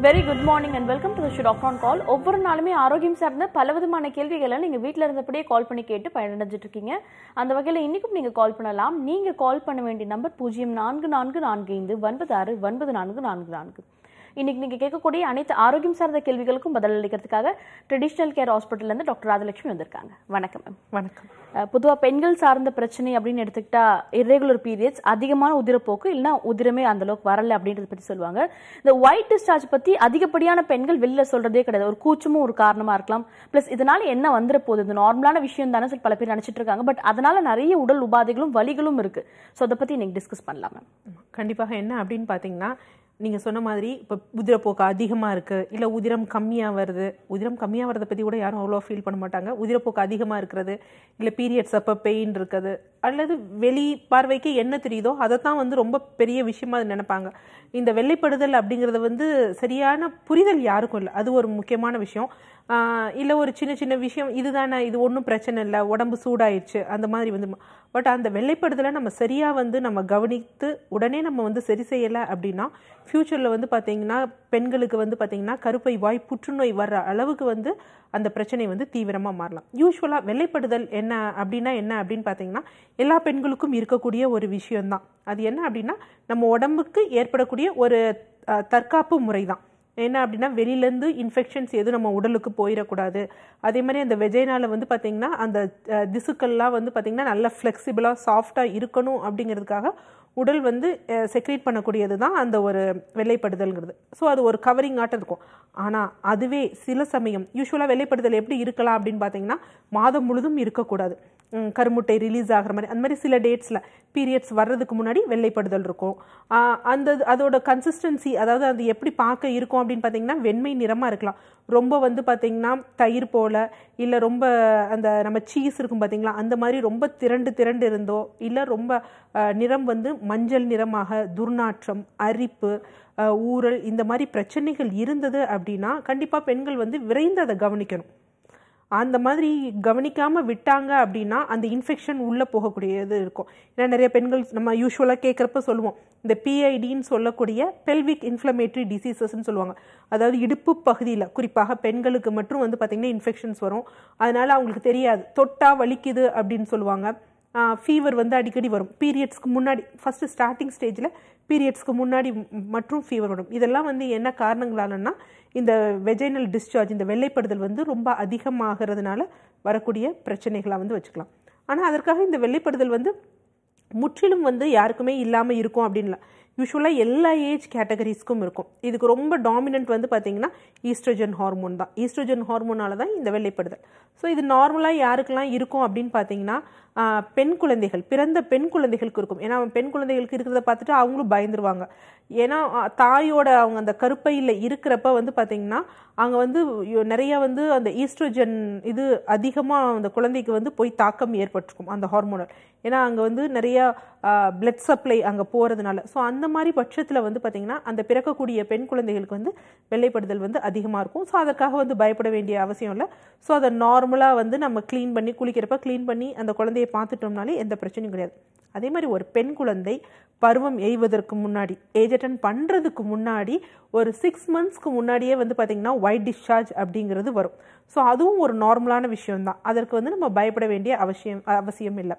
Very good morning and welcome to the show doctor on call ஒவ்வொரு நாளுமே ஆரோக்கியம் சார்ந்த பல விதமான கேள்விகளை நீங்க வீட்ல இருந்தபடியே கால் பண்ணி கேட்டு பயனடைஞ்சிட்டு இருக்கீங்க அந்த வகையில் இன்னைக்கும் நீங்க கால் பண்ணலாம் நீங்க கால் பண்ண வேண்டிய நம்பர் பூஜ்ஜியம் நான்கு நான்கு நான்கு ஐந்து ஒன்பது ஆறு ஒன்பது நான்கு நான்கு நான்கு இன்னைக்கு நீங்க கேட்கக்கூடிய அனைத்து ஆரோக்கியம் சார்ந்த கேள்விகளுக்கும் பதில் அளிக்கிறதுக்காக ட்ரெடிஷனல் கேர் ஹாஸ்பிட்டல்ல இருந்து டாக்டர் ராஜலட்சுமி வந்திருக்காங்க வணக்கம் மேம் வணக்கம் பொதுவாக பெண்கள் சார்ந்த பிரச்சனை அப்படின்னு எடுத்துக்கிட்டா irregular periods அதிகமான உதிரப்போக்கு இல்லைன்னா உதிரமே அந்த அளவுக்கு வரல அப்படின்றத பத்தி சொல்லுவாங்க இந்த ஒயிட் டிஸ்சார்ஜ் பத்தி அதிகப்படியான பெண்கள் வெளில சொல்றதே கிடையாது ஒரு கூச்சமும் ஒரு காரணமா இருக்கலாம் ப்ளஸ் இதனால என்ன வந்துட போகுது இது நார்மலான விஷயம் தானே சொல்லி பல பேர் நினைச்சிட்டு இருக்காங்க பட் அதனால நிறைய உடல் உபாதைகளும் வலிகளும் இருக்கு ஸோ அதை பத்தி இன்னைக்கு டிஸ்கஸ் பண்ணலாம் மேம் கண்டிப்பாக என்ன அப்படின்னு பார்த்தீங்கன்னா நீங்கள் சொன்ன மாதிரி இப்போ உதிரப்போக்கு அதிகமாக இருக்குது இல்லை உதிரம் கம்மியாக வருது உதிரம் கம்மியாக வரதை பற்றி கூட யாரும் அவ்வளோ ஃபீல் பண்ண மாட்டாங்க உதிரப்போக்கு அதிகமாக இருக்கிறது இல்லை பீரியட்ஸ் அப்போ பெயின் இருக்குது அல்லது வெளி பார்வைக்கு என்ன தெரியுதோ அதை தான் வந்து ரொம்ப பெரிய விஷயமா அது நினைப்பாங்க இந்த வெள்ளைப்படுதல் அப்படிங்கிறது வந்து சரியான புரிதல் யாருக்கும் இல்லை அது ஒரு முக்கியமான விஷயம் இல்லை ஒரு சின்ன சின்ன விஷயம் இதுதானே இது ஒன்றும் பிரச்சனை இல்லை உடம்பு சூடாயிடுச்சு அந்த மாதிரி வந்து பட் அந்த வெள்ளைப்படுதலை நம்ம சரியாக வந்து நம்ம கவனித்து உடனே நம்ம வந்து சரி செய்யலை அப்படின்னா ஃப்யூச்சரில் வந்து பார்த்தீங்கன்னா பெண்களுக்கு வந்து பார்த்தீங்கன்னா கருப்பை வாய் புற்றுநோய் வர்ற அளவுக்கு வந்து அந்த பிரச்சனை வந்து தீவிரமாக மாறலாம் யூஸ்வலாக வெள்ளைப்படுதல் என்ன அப்படின்னா என்ன அப்படின்னு பார்த்தீங்கன்னா எல்லா பெண்களுக்கும் இருக்கக்கூடிய ஒரு விஷயம்தான் அது என்ன அப்படின்னா நம்ம உடம்புக்கு ஏற்படக்கூடிய ஒரு அஹ், தற்காப்பு முறை தான் என்ன அப்படின்னா வெளியிலேருந்து இன்ஃபெக்ஷன்ஸ் எதுவும் நம்ம உடலுக்கு போயிடக்கூடாது அதே மாதிரி அந்த வெஜைனால வந்து பார்த்தீங்கன்னா அந்த அஹ், திசுக்கள்லாம் வந்து பார்த்தீங்கன்னா நல்லா ஃப்ளெக்சிபிளாக சாஃப்டாக இருக்கணும் அப்படிங்கிறதுக்காக உடல் வந்து செக்ரேட் பண்ணக்கூடியது தான் அந்த ஒரு வெள்ளைப்படுதல்ங்கிறது ஸோ அது ஒரு கவரிங் ஆட்டம் இருக்கும் ஆனால் அதுவே சில சமயம் யூஸ்வலாக வெள்ளைப்படுதல் எப்படி இருக்கலாம் அப்படின்னு பார்த்தீங்கன்னா மாதம் முழுதும் இருக்கக்கூடாது ம், கருமுட்டை ரிலீஸ் ஆகிற மாதிரி அந்த மாதிரி சில டேட்ஸில் பீரியட்ஸ் வர்றதுக்கு முன்னாடி வெள்ளைப்படுதல் இருக்கும் ஆ, அந்த அதோட கன்சிஸ்டன்சி அதாவது அது எப்படி பார்க்க இருக்கும் அப்படின்னு பார்த்தீங்கன்னா வெண்மை நிறமாக இருக்கலாம் ரொம்ப வந்து பார்த்தீங்கன்னா தயிர் போல இல்லை ரொம்ப அந்த நம்ம சீஸ் இருக்கும் பார்த்தீங்களா அந்த மாதிரி ரொம்ப திரண்டு திரண்டு இருந்தோ இல்லை ரொம்ப ஆ, நிறம் வந்து மஞ்சள் நிறமாக துர்நாற்றம் அரிப்பு ஆ, ஊறல் இந்த மாதிரி பிரச்சனைகள் இருந்தது அப்படின்னா கண்டிப்பாக பெண்கள் வந்து விரைந்து அதை கவனிக்கணும் அந்த மாதிரி கவனிக்காம விட்டாங்க அப்படின்னா அந்த இன்ஃபெக்ஷன் உள்ள போகக்கூடியது இருக்கும் ஏன்னா நிறைய பெண்கள் நம்ம யூஸ்வலாக கேட்குறப்ப சொல்லுவோம் இந்த பிஐடின்னு சொல்லக்கூடிய பெல்விக் இன்ஃப்ளமேட்டரி டிசீசஸ்ன்னு சொல்லுவாங்க அதாவது இடுப்பு பகுதியில் குறிப்பாக பெண்களுக்கு மட்டும் வந்து பார்த்திங்கன்னா இன்ஃபெக்ஷன்ஸ் வரும் அதனால அவங்களுக்கு தெரியாது தொட்டா வலிக்குது அப்படின்னு சொல்லுவாங்க ஃபீவர் வந்து அடிக்கடி வரும் பீரியட்ஸ்க்கு முன்னாடி ஃபஸ்ட்டு ஸ்டார்டிங் ஸ்டேஜில் பீரியட்ஸ்க்கு முன்னாடி ம்- மற்றும் ஃபீவர் வரும் இதெல்லாம் வந்து என்ன காரணங்களாலன்னா இந்த வெஜைனல் டிஸ்சார்ஜ் இந்த வெள்ளைப்படுதல் வந்து ரொம்ப அதிகமாகிறதுனால வரக்கூடிய பிரச்சனைகளாக வந்து வச்சுக்கலாம் ஆனால் அதற்காக இந்த வெள்ளைப்படுதல் வந்து முற்றிலும் வந்து யாருக்குமே இல்லாமல் இருக்கும் அப்படின்ல யூஸ்வலாக எல்லா ஏஜ் கேட்டகரிஸ்க்கும் இருக்கும் இதுக்கு ரொம்ப டாமினன்ட் வந்து பார்த்தீங்கன்னா ஈஸ்ட்ரஜன் ஹார்மோன் தான் ஈஸ்ட்ரஜன் ஹார்மோனால தான் இந்த வெள்ளைப்படுதல் ஸோ இது நார்மலாக யாருக்கெல்லாம் இருக்கும் அப்படின்னு பார்த்தீங்கன்னா ஆஹ், பெண் குழந்தைகள் பிறந்த பெண் குழந்தைகளுக்கு இருக்கும் ஏன்னா பெண் குழந்தைகளுக்கு இருக்கிறத பார்த்துட்டு அவங்களும் பயந்துருவாங்க ஏன்னா ஆஹ், தாயோட அவங்க அந்த கருப்பையில் இருக்கிறப்ப வந்து பார்த்தீங்கன்னா அங்கே வந்து யோ- நிறைய வந்து அந்த ஈஸ்ட்ரோஜன் இது அதிகமாக அந்த குழந்தைக்கு வந்து போய் தாக்கம் ஏற்பட்டிருக்கும் அந்த ஹார்மோனல் ஏன்னா அங்கே வந்து நிறைய பிளட் சப்ளை அங்கே போகிறதுனால ஸோ அந்த மாதிரி பட்சத்தில் வந்து பார்த்திங்கன்னா அந்த பிறக்கக்கூடிய பெண் குழந்தைகளுக்கு வந்து வெள்ளைப்படுதல் வந்து அதிகமாக இருக்கும் ஸோ அதற்காக வந்து பயப்பட வேண்டிய அவசியம் இல்லை ஸோ அதை நார்மலாக வந்து நம்ம க்ளீன் பண்ணி குளிக்கிறப்ப க்ளீன் பண்ணி அந்த குழந்தையை பார்த்துட்டோம்னாலே எந்த பிரச்சனையும் கிடையாது அதே மாதிரி ஒரு பெண் குழந்தை பருவம் எய்வதற்கு முன்னாடி ஏஜ் அட்டன் பண்ணுறதுக்கு முன்னாடி ஒரு சிக்ஸ் மந்த்ஸ்க்கு முன்னாடியே வந்து பார்த்திங்கன்னா ஒயிட் டிஸ்சார்ஜ் அப்படிங்கிறது வரும் ஸோ அதுவும் ஒரு நார்மலான விஷயம்தான் அதற்கு வந்து நம்ம பயப்பட வேண்டிய அவசியம் அவசியம் இல்லை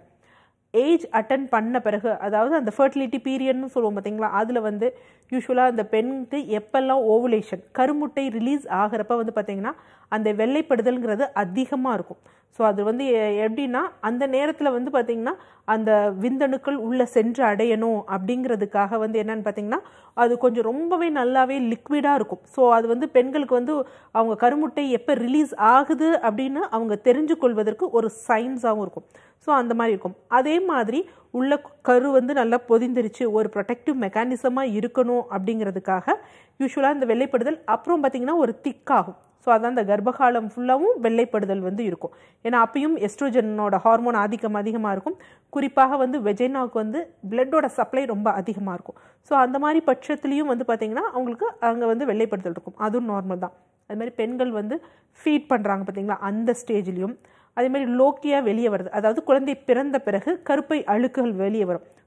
ஏஜ் அட்டன் பண்ண பிறகு அதாவது அந்த ஃபர்டிலிட்டி பீரியட்னு சொல்லுவோம் பார்த்தீங்களா அதில் வந்து யூஸ்வலாக அந்த பெண்ணுக்கு எப்பெல்லாம் ஓவுலேஷன் கருமுட்டை ரிலீஸ் ஆகிறப்ப வந்து பார்த்தீங்கன்னா அந்த வெள்ளைப்படுதல்ங்கிறது அதிகமாக இருக்கும் ஸோ அது வந்து எ- எப்படின்னா அந்த நேரத்தில் வந்து பார்த்தீங்கன்னா அந்த விந்தணுக்கள் உள்ளே சென்று அடையணும் அப்படிங்கிறதுக்காக வந்து என்னன்னு பார்த்தீங்கன்னா அது கொஞ்சம் ரொம்பவே நல்லாவே லிக்விடாக இருக்கும் ஸோ அது வந்து பெண்களுக்கு வந்து அவங்க கருமுட்டை எப்போ ரிலீஸ் ஆகுது அப்படின்னு அவங்க தெரிஞ்சு கொள்வதற்கு ஒரு சைன்ஸாகவும் இருக்கும் ஸோ அந்த மாதிரி இருக்கும் அதே மாதிரி உள்ள கரு வந்து நல்லா பொதிந்திருச்சு ஒரு ப்ரொடெக்டிவ் மெக்கானிசமாக இருக்கணும் அப்படிங்கிறதுக்காக யூஸ்வலாக இந்த வெள்ளைப்படுதல் அப்புறம் பார்த்தீங்கன்னா ஒரு திக்காகும் ஸோ அதான் அந்த கர்ப்பகாலம் ஃபுல்லாகவும் வெள்ளைப்படுதல் வந்து இருக்கும் ஏன்னா அப்பயும் எஸ்ட்ரோஜனோட ஹார்மோன் ஆதிக்கம் அதிகமாக இருக்கும் குறிப்பாக வந்து வெஜைனாவுக்கு வந்து பிளட்டோட சப்ளை ரொம்ப அதிகமாக இருக்கும் ஸோ அந்த மாதிரி பட்சத்துலேயும் வந்து பார்த்தீங்கன்னா அவங்களுக்கு அங்கே வந்து வெள்ளைப்படுதல் இருக்கும் அதுவும் நார்மல் தான் அது மாதிரி பெண்கள் வந்து ஃபீட் பண்ணுறாங்க பார்த்தீங்களா அந்த ஸ்டேஜ்லேயும் அதே மாதிரி லோக்கியா வெளியே வருது அதாவது குழந்தை பிறந்த பிறகு கருப்பை அழுக்குகள் வெளியே வரும்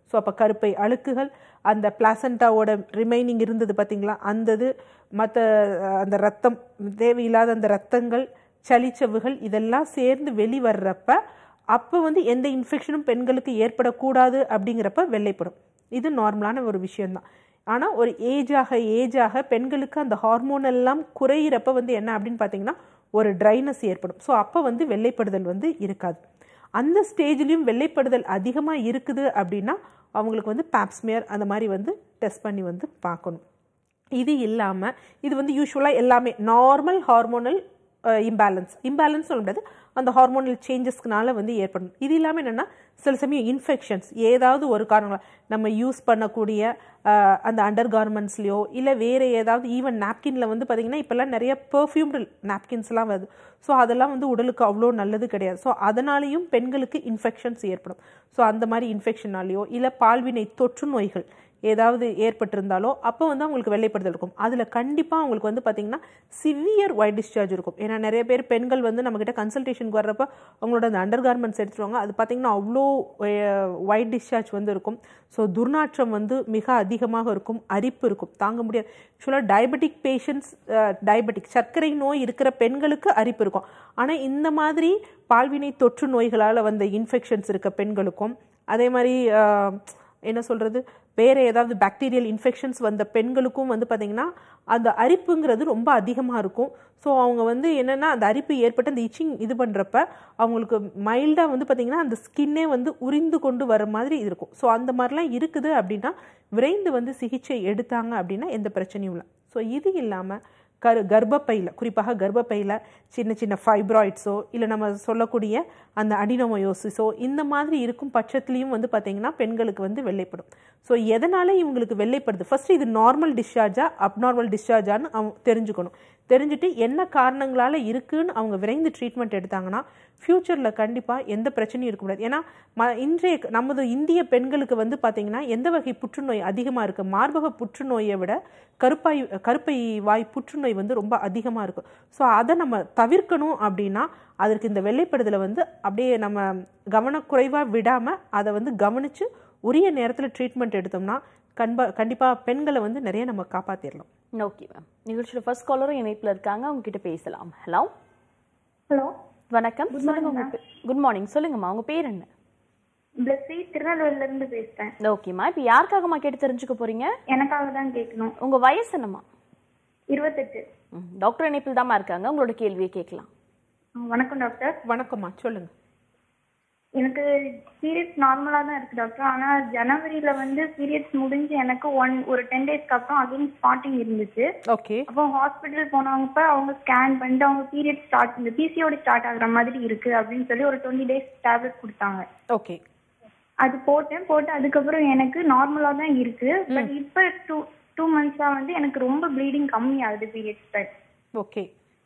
ஸோ அப்போ கருப்பை அழுக்குகள் அந்த பிளாசண்டாவோட ரிமைனிங் இருந்தது பார்த்தீங்களா அந்த இது மற்ற அந்த ரத்தம் தேவையில்லாத அந்த ரத்தங்கள் சளிச்சவுகள் இதெல்லாம் சேர்ந்து வெளிவர்றப்ப அப்போ வந்து எந்த இன்ஃபெக்ஷனும் பெண்களுக்கு ஏற்படக்கூடாது அப்படிங்கிறப்ப வெள்ளைப்படும் இது நார்மலான ஒரு விஷயம்தான் ஆனால் ஒரு ஏஜாக ஏஜாக பெண்களுக்கு அந்த ஹார்மோன் எல்லாம் குறையிறப்ப வந்து என்ன அப்படின்னு பார்த்தீங்கன்னா ஒரு ட்ரைனஸ் ஏற்படும் ஸோ அப்போ வந்து வெள்ளைப்படுதல் வந்து இருக்காது அந்த ஸ்டேஜ்லேயும் வெள்ளைப்படுதல் அதிகமாக இருக்குது அப்படின்னா அவங்களுக்கு வந்து பேப்ஸ்மியர் அந்த மாதிரி வந்து டெஸ்ட் பண்ணி வந்து பார்க்கணும் இது இல்லாமல் இது வந்து யூஸ்வலாக எல்லாமே நார்மல் ஹார்மோனல் இம்பேலன்ஸ் இம்பேலன்ஸ் சொல்ல முடியாது அந்த ஹார்மோனல் சேஞ்சஸ்க்குனால வந்து ஏற்படும் இது இல்லாமல் என்னென்னா சில சமயம் இன்ஃபெக்ஷன்ஸ் ஏதாவது ஒரு காரணம் நம்ம யூஸ் பண்ணக்கூடிய அஹ், அந்த அண்டர் கார்மெண்ட்ஸ்லையோ இல்லை வேறு ஏதாவது ஈவன் நாப்கினில் வந்து பார்த்திங்கன்னா இப்போல்லாம் நிறைய பெர்ஃப்யூம்டு நாப்கின்ஸ்லாம் வருது ஸோ அதெல்லாம் வந்து உடலுக்கு அவ்வளோ நல்லது கிடையாது ஸோ அதனாலேயும் பெண்களுக்கு இன்ஃபெக்ஷன்ஸ் ஏற்படும் ஸோ அந்த மாதிரி இன்ஃபெக்ஷனாலேயோ இல்லை பால்வினை தொற்று நோய்கள் ஏதாவது ஏற்பட்டிருந்தாலோ அப்போ வந்து அவங்களுக்கு வெள்ளைப்படுதல் இருக்கும் அதில் கண்டிப்பாக அவங்களுக்கு வந்து பார்த்திங்கன்னா சிவியர் ஒயிட் டிஸ்சார்ஜ் இருக்கும் ஏன்னா நிறைய பேர் பெண்கள் வந்து நம்மக்கிட்ட கன்சல்டேஷனுக்கு வர்றப்ப அவங்களோட அந்த அண்டர் கார்மெண்ட்ஸ் எடுத்துருவாங்க அது பார்த்திங்கன்னா அவ்வளோ ஒயிட் டிஸ்சார்ஜ் வந்து இருக்கும் ஸோ துர்நாற்றம் வந்து மிக அதிகமாக இருக்கும் அரிப்பு இருக்கும் தாங்க முடியாது ஆக்சுவலாக டயபெட்டிக் பேஷண்ட்ஸ் டயபெட்டிக் சர்க்கரை நோய் இருக்கிற பெண்களுக்கு அரிப்பு இருக்கும் ஆனால் இந்த மாதிரி பால்வினை தொற்று நோய்களால் வந்த இன்ஃபெக்ஷன்ஸ் இருக்க பெண்களுக்கும் அதே மாதிரி அஹ், என்ன சொல்கிறது வேறு ஏதாவது பாக்டீரியல் இன்ஃபெக்ஷன்ஸ் வந்த பெண்களுக்கும் வந்து பார்த்திங்கன்னா அந்த அரிப்புங்கிறது ரொம்ப அதிகமாக இருக்கும் ஸோ அவங்க வந்து என்னென்னா அந்த அரிப்பு ஏற்பட்டு அந்த இச்சிங் இது பண்ணுறப்ப அவங்களுக்கு மைல்டாக வந்து பார்த்திங்கன்னா அந்த ஸ்கின்னே வந்து உரிந்து கொண்டு வர மாதிரி இருக்கும் ஸோ அந்த மாதிரிலாம் இருக்குது அப்படின்னா விரைந்து வந்து சிகிச்சை எடுத்தாங்க அப்படின்னா எந்த பிரச்சனையும் இல்லை ஸோ இது இல்லாமல் கரு கர்ப்பப்பையில் குறிப்பாக கர்ப்பப்பையில் சின்ன சின்ன ஃபைப்ராய்ட்ஸோ இல்லை நம்ம சொல்லக்கூடிய அந்த அடினோமயோசிஸோ இந்த மாதிரி இருக்கும் பட்சத்துலேயும் வந்து பார்த்திங்கன்னா பெண்களுக்கு வந்து வெள்ளைப்படும் ஸோ எதனால இவங்களுக்கு வெள்ளைப்படுது ஃபர்ஸ்ட் இது நார்மல் டிஸ்சார்ஜா அப்நார்மல் டிஸ்சார்ஜான்னு அவங்க தெரிஞ்சுக்கணும் தெரிஞ்சுட்டு என்ன காரணங்களால் இருக்குன்னு அவங்க விரைந்து ட்ரீட்மெண்ட் எடுத்தாங்கன்னா ஃப்யூச்சரில் கண்டிப்பாக எந்த பிரச்சனையும் இருக்க முடியாது ஏன்னா ம இன்றைய நமது இந்திய பெண்களுக்கு வந்து பார்த்திங்கன்னா எந்த வகை புற்றுநோய் அதிகமாக இருக்குது மார்பக புற்றுநோயை விட கருப்பாய் கருப்பை வாய் புற்றுநோய் வந்து ரொம்ப அதிகமாக இருக்கும் ஸோ அதை நம்ம தவிர்க்கணும் அப்படின்னா அதற்கு இந்த வெள்ளைப்படுதலை வந்து அப்படியே நம்ம கவனக்குறைவாக விடாமல் அதை வந்து கவனித்து உரிய நேரத்தில் ட்ரீட்மெண்ட் எடுத்தோம்னா கண்பா கண்டிப்பாக பெண்களை வந்து நிறைய நம்ம காப்பாற்றிடலாம் ஓகே மேம் நிகழ்ச்சியோட ஃபர்ஸ்ட் காலரும் இணைப்பில் இருக்காங்க அவங்க கிட்ட பேசலாம் ஹலோ ஹலோ வணக்கம் சொல்லுங்க உங்க குட் மார்னிங் சொல்லுங்கம்மா உங்க பேர் என்ன பிளஸி திருநெல்வேலில இருந்து பேசுறேன் ஓகேம்மா இப்போ யாருக்காகம்மா கேட்டு தெரிஞ்சுக்க போறீங்க எனக்காக தான் கேட்கணும் உங்க வயசு என்னம்மா இருபத்தெட்டு ம், டாக்டர் இணைப்பில் தாம்மா இருக்காங்க உங்களோட கேள்வியை கேட்கலாம் ஆ, வணக்கம் டாக்டர் வணக்கம்மா சொல்லுங்கள் எனக்கு பீரியட்ஸ் நார்மலா தான் இருக்கு டாக்டர் ஆனா ஜனவரியில வந்து பீரியட்ஸ் முடிஞ்சு எனக்கு ஒன் ஒரு டென் டேஸ்க்கு அப்புறம் அகைன் ஸ்பாட்டிங் இருந்துச்சு ஓகே அப்போ ஹாஸ்பிட்டல் போனவங்க அவங்க ஸ்கேன் பண்ணிட்டு அவங்க பீரியட் ஸ்டார்ட் இந்த பிசிஓடி ஸ்டார்ட் ஆகுற மாதிரி இருக்கு அப்படின்னு சொல்லி ஒரு டுவெண்ட்டி டேஸ் டேப்லெட் கொடுத்தாங்க ஓகே அது போட்டேன் போட்டு அதுக்கப்புறம் எனக்கு நார்மலா தான் இருக்கு பட் இப்போ டூ டூ மந்த்ஸா வந்து எனக்கு ரொம்ப ப்ளீடிங் கம்மி ஆகுது பீரியட்ஸ் டைம் ஓகே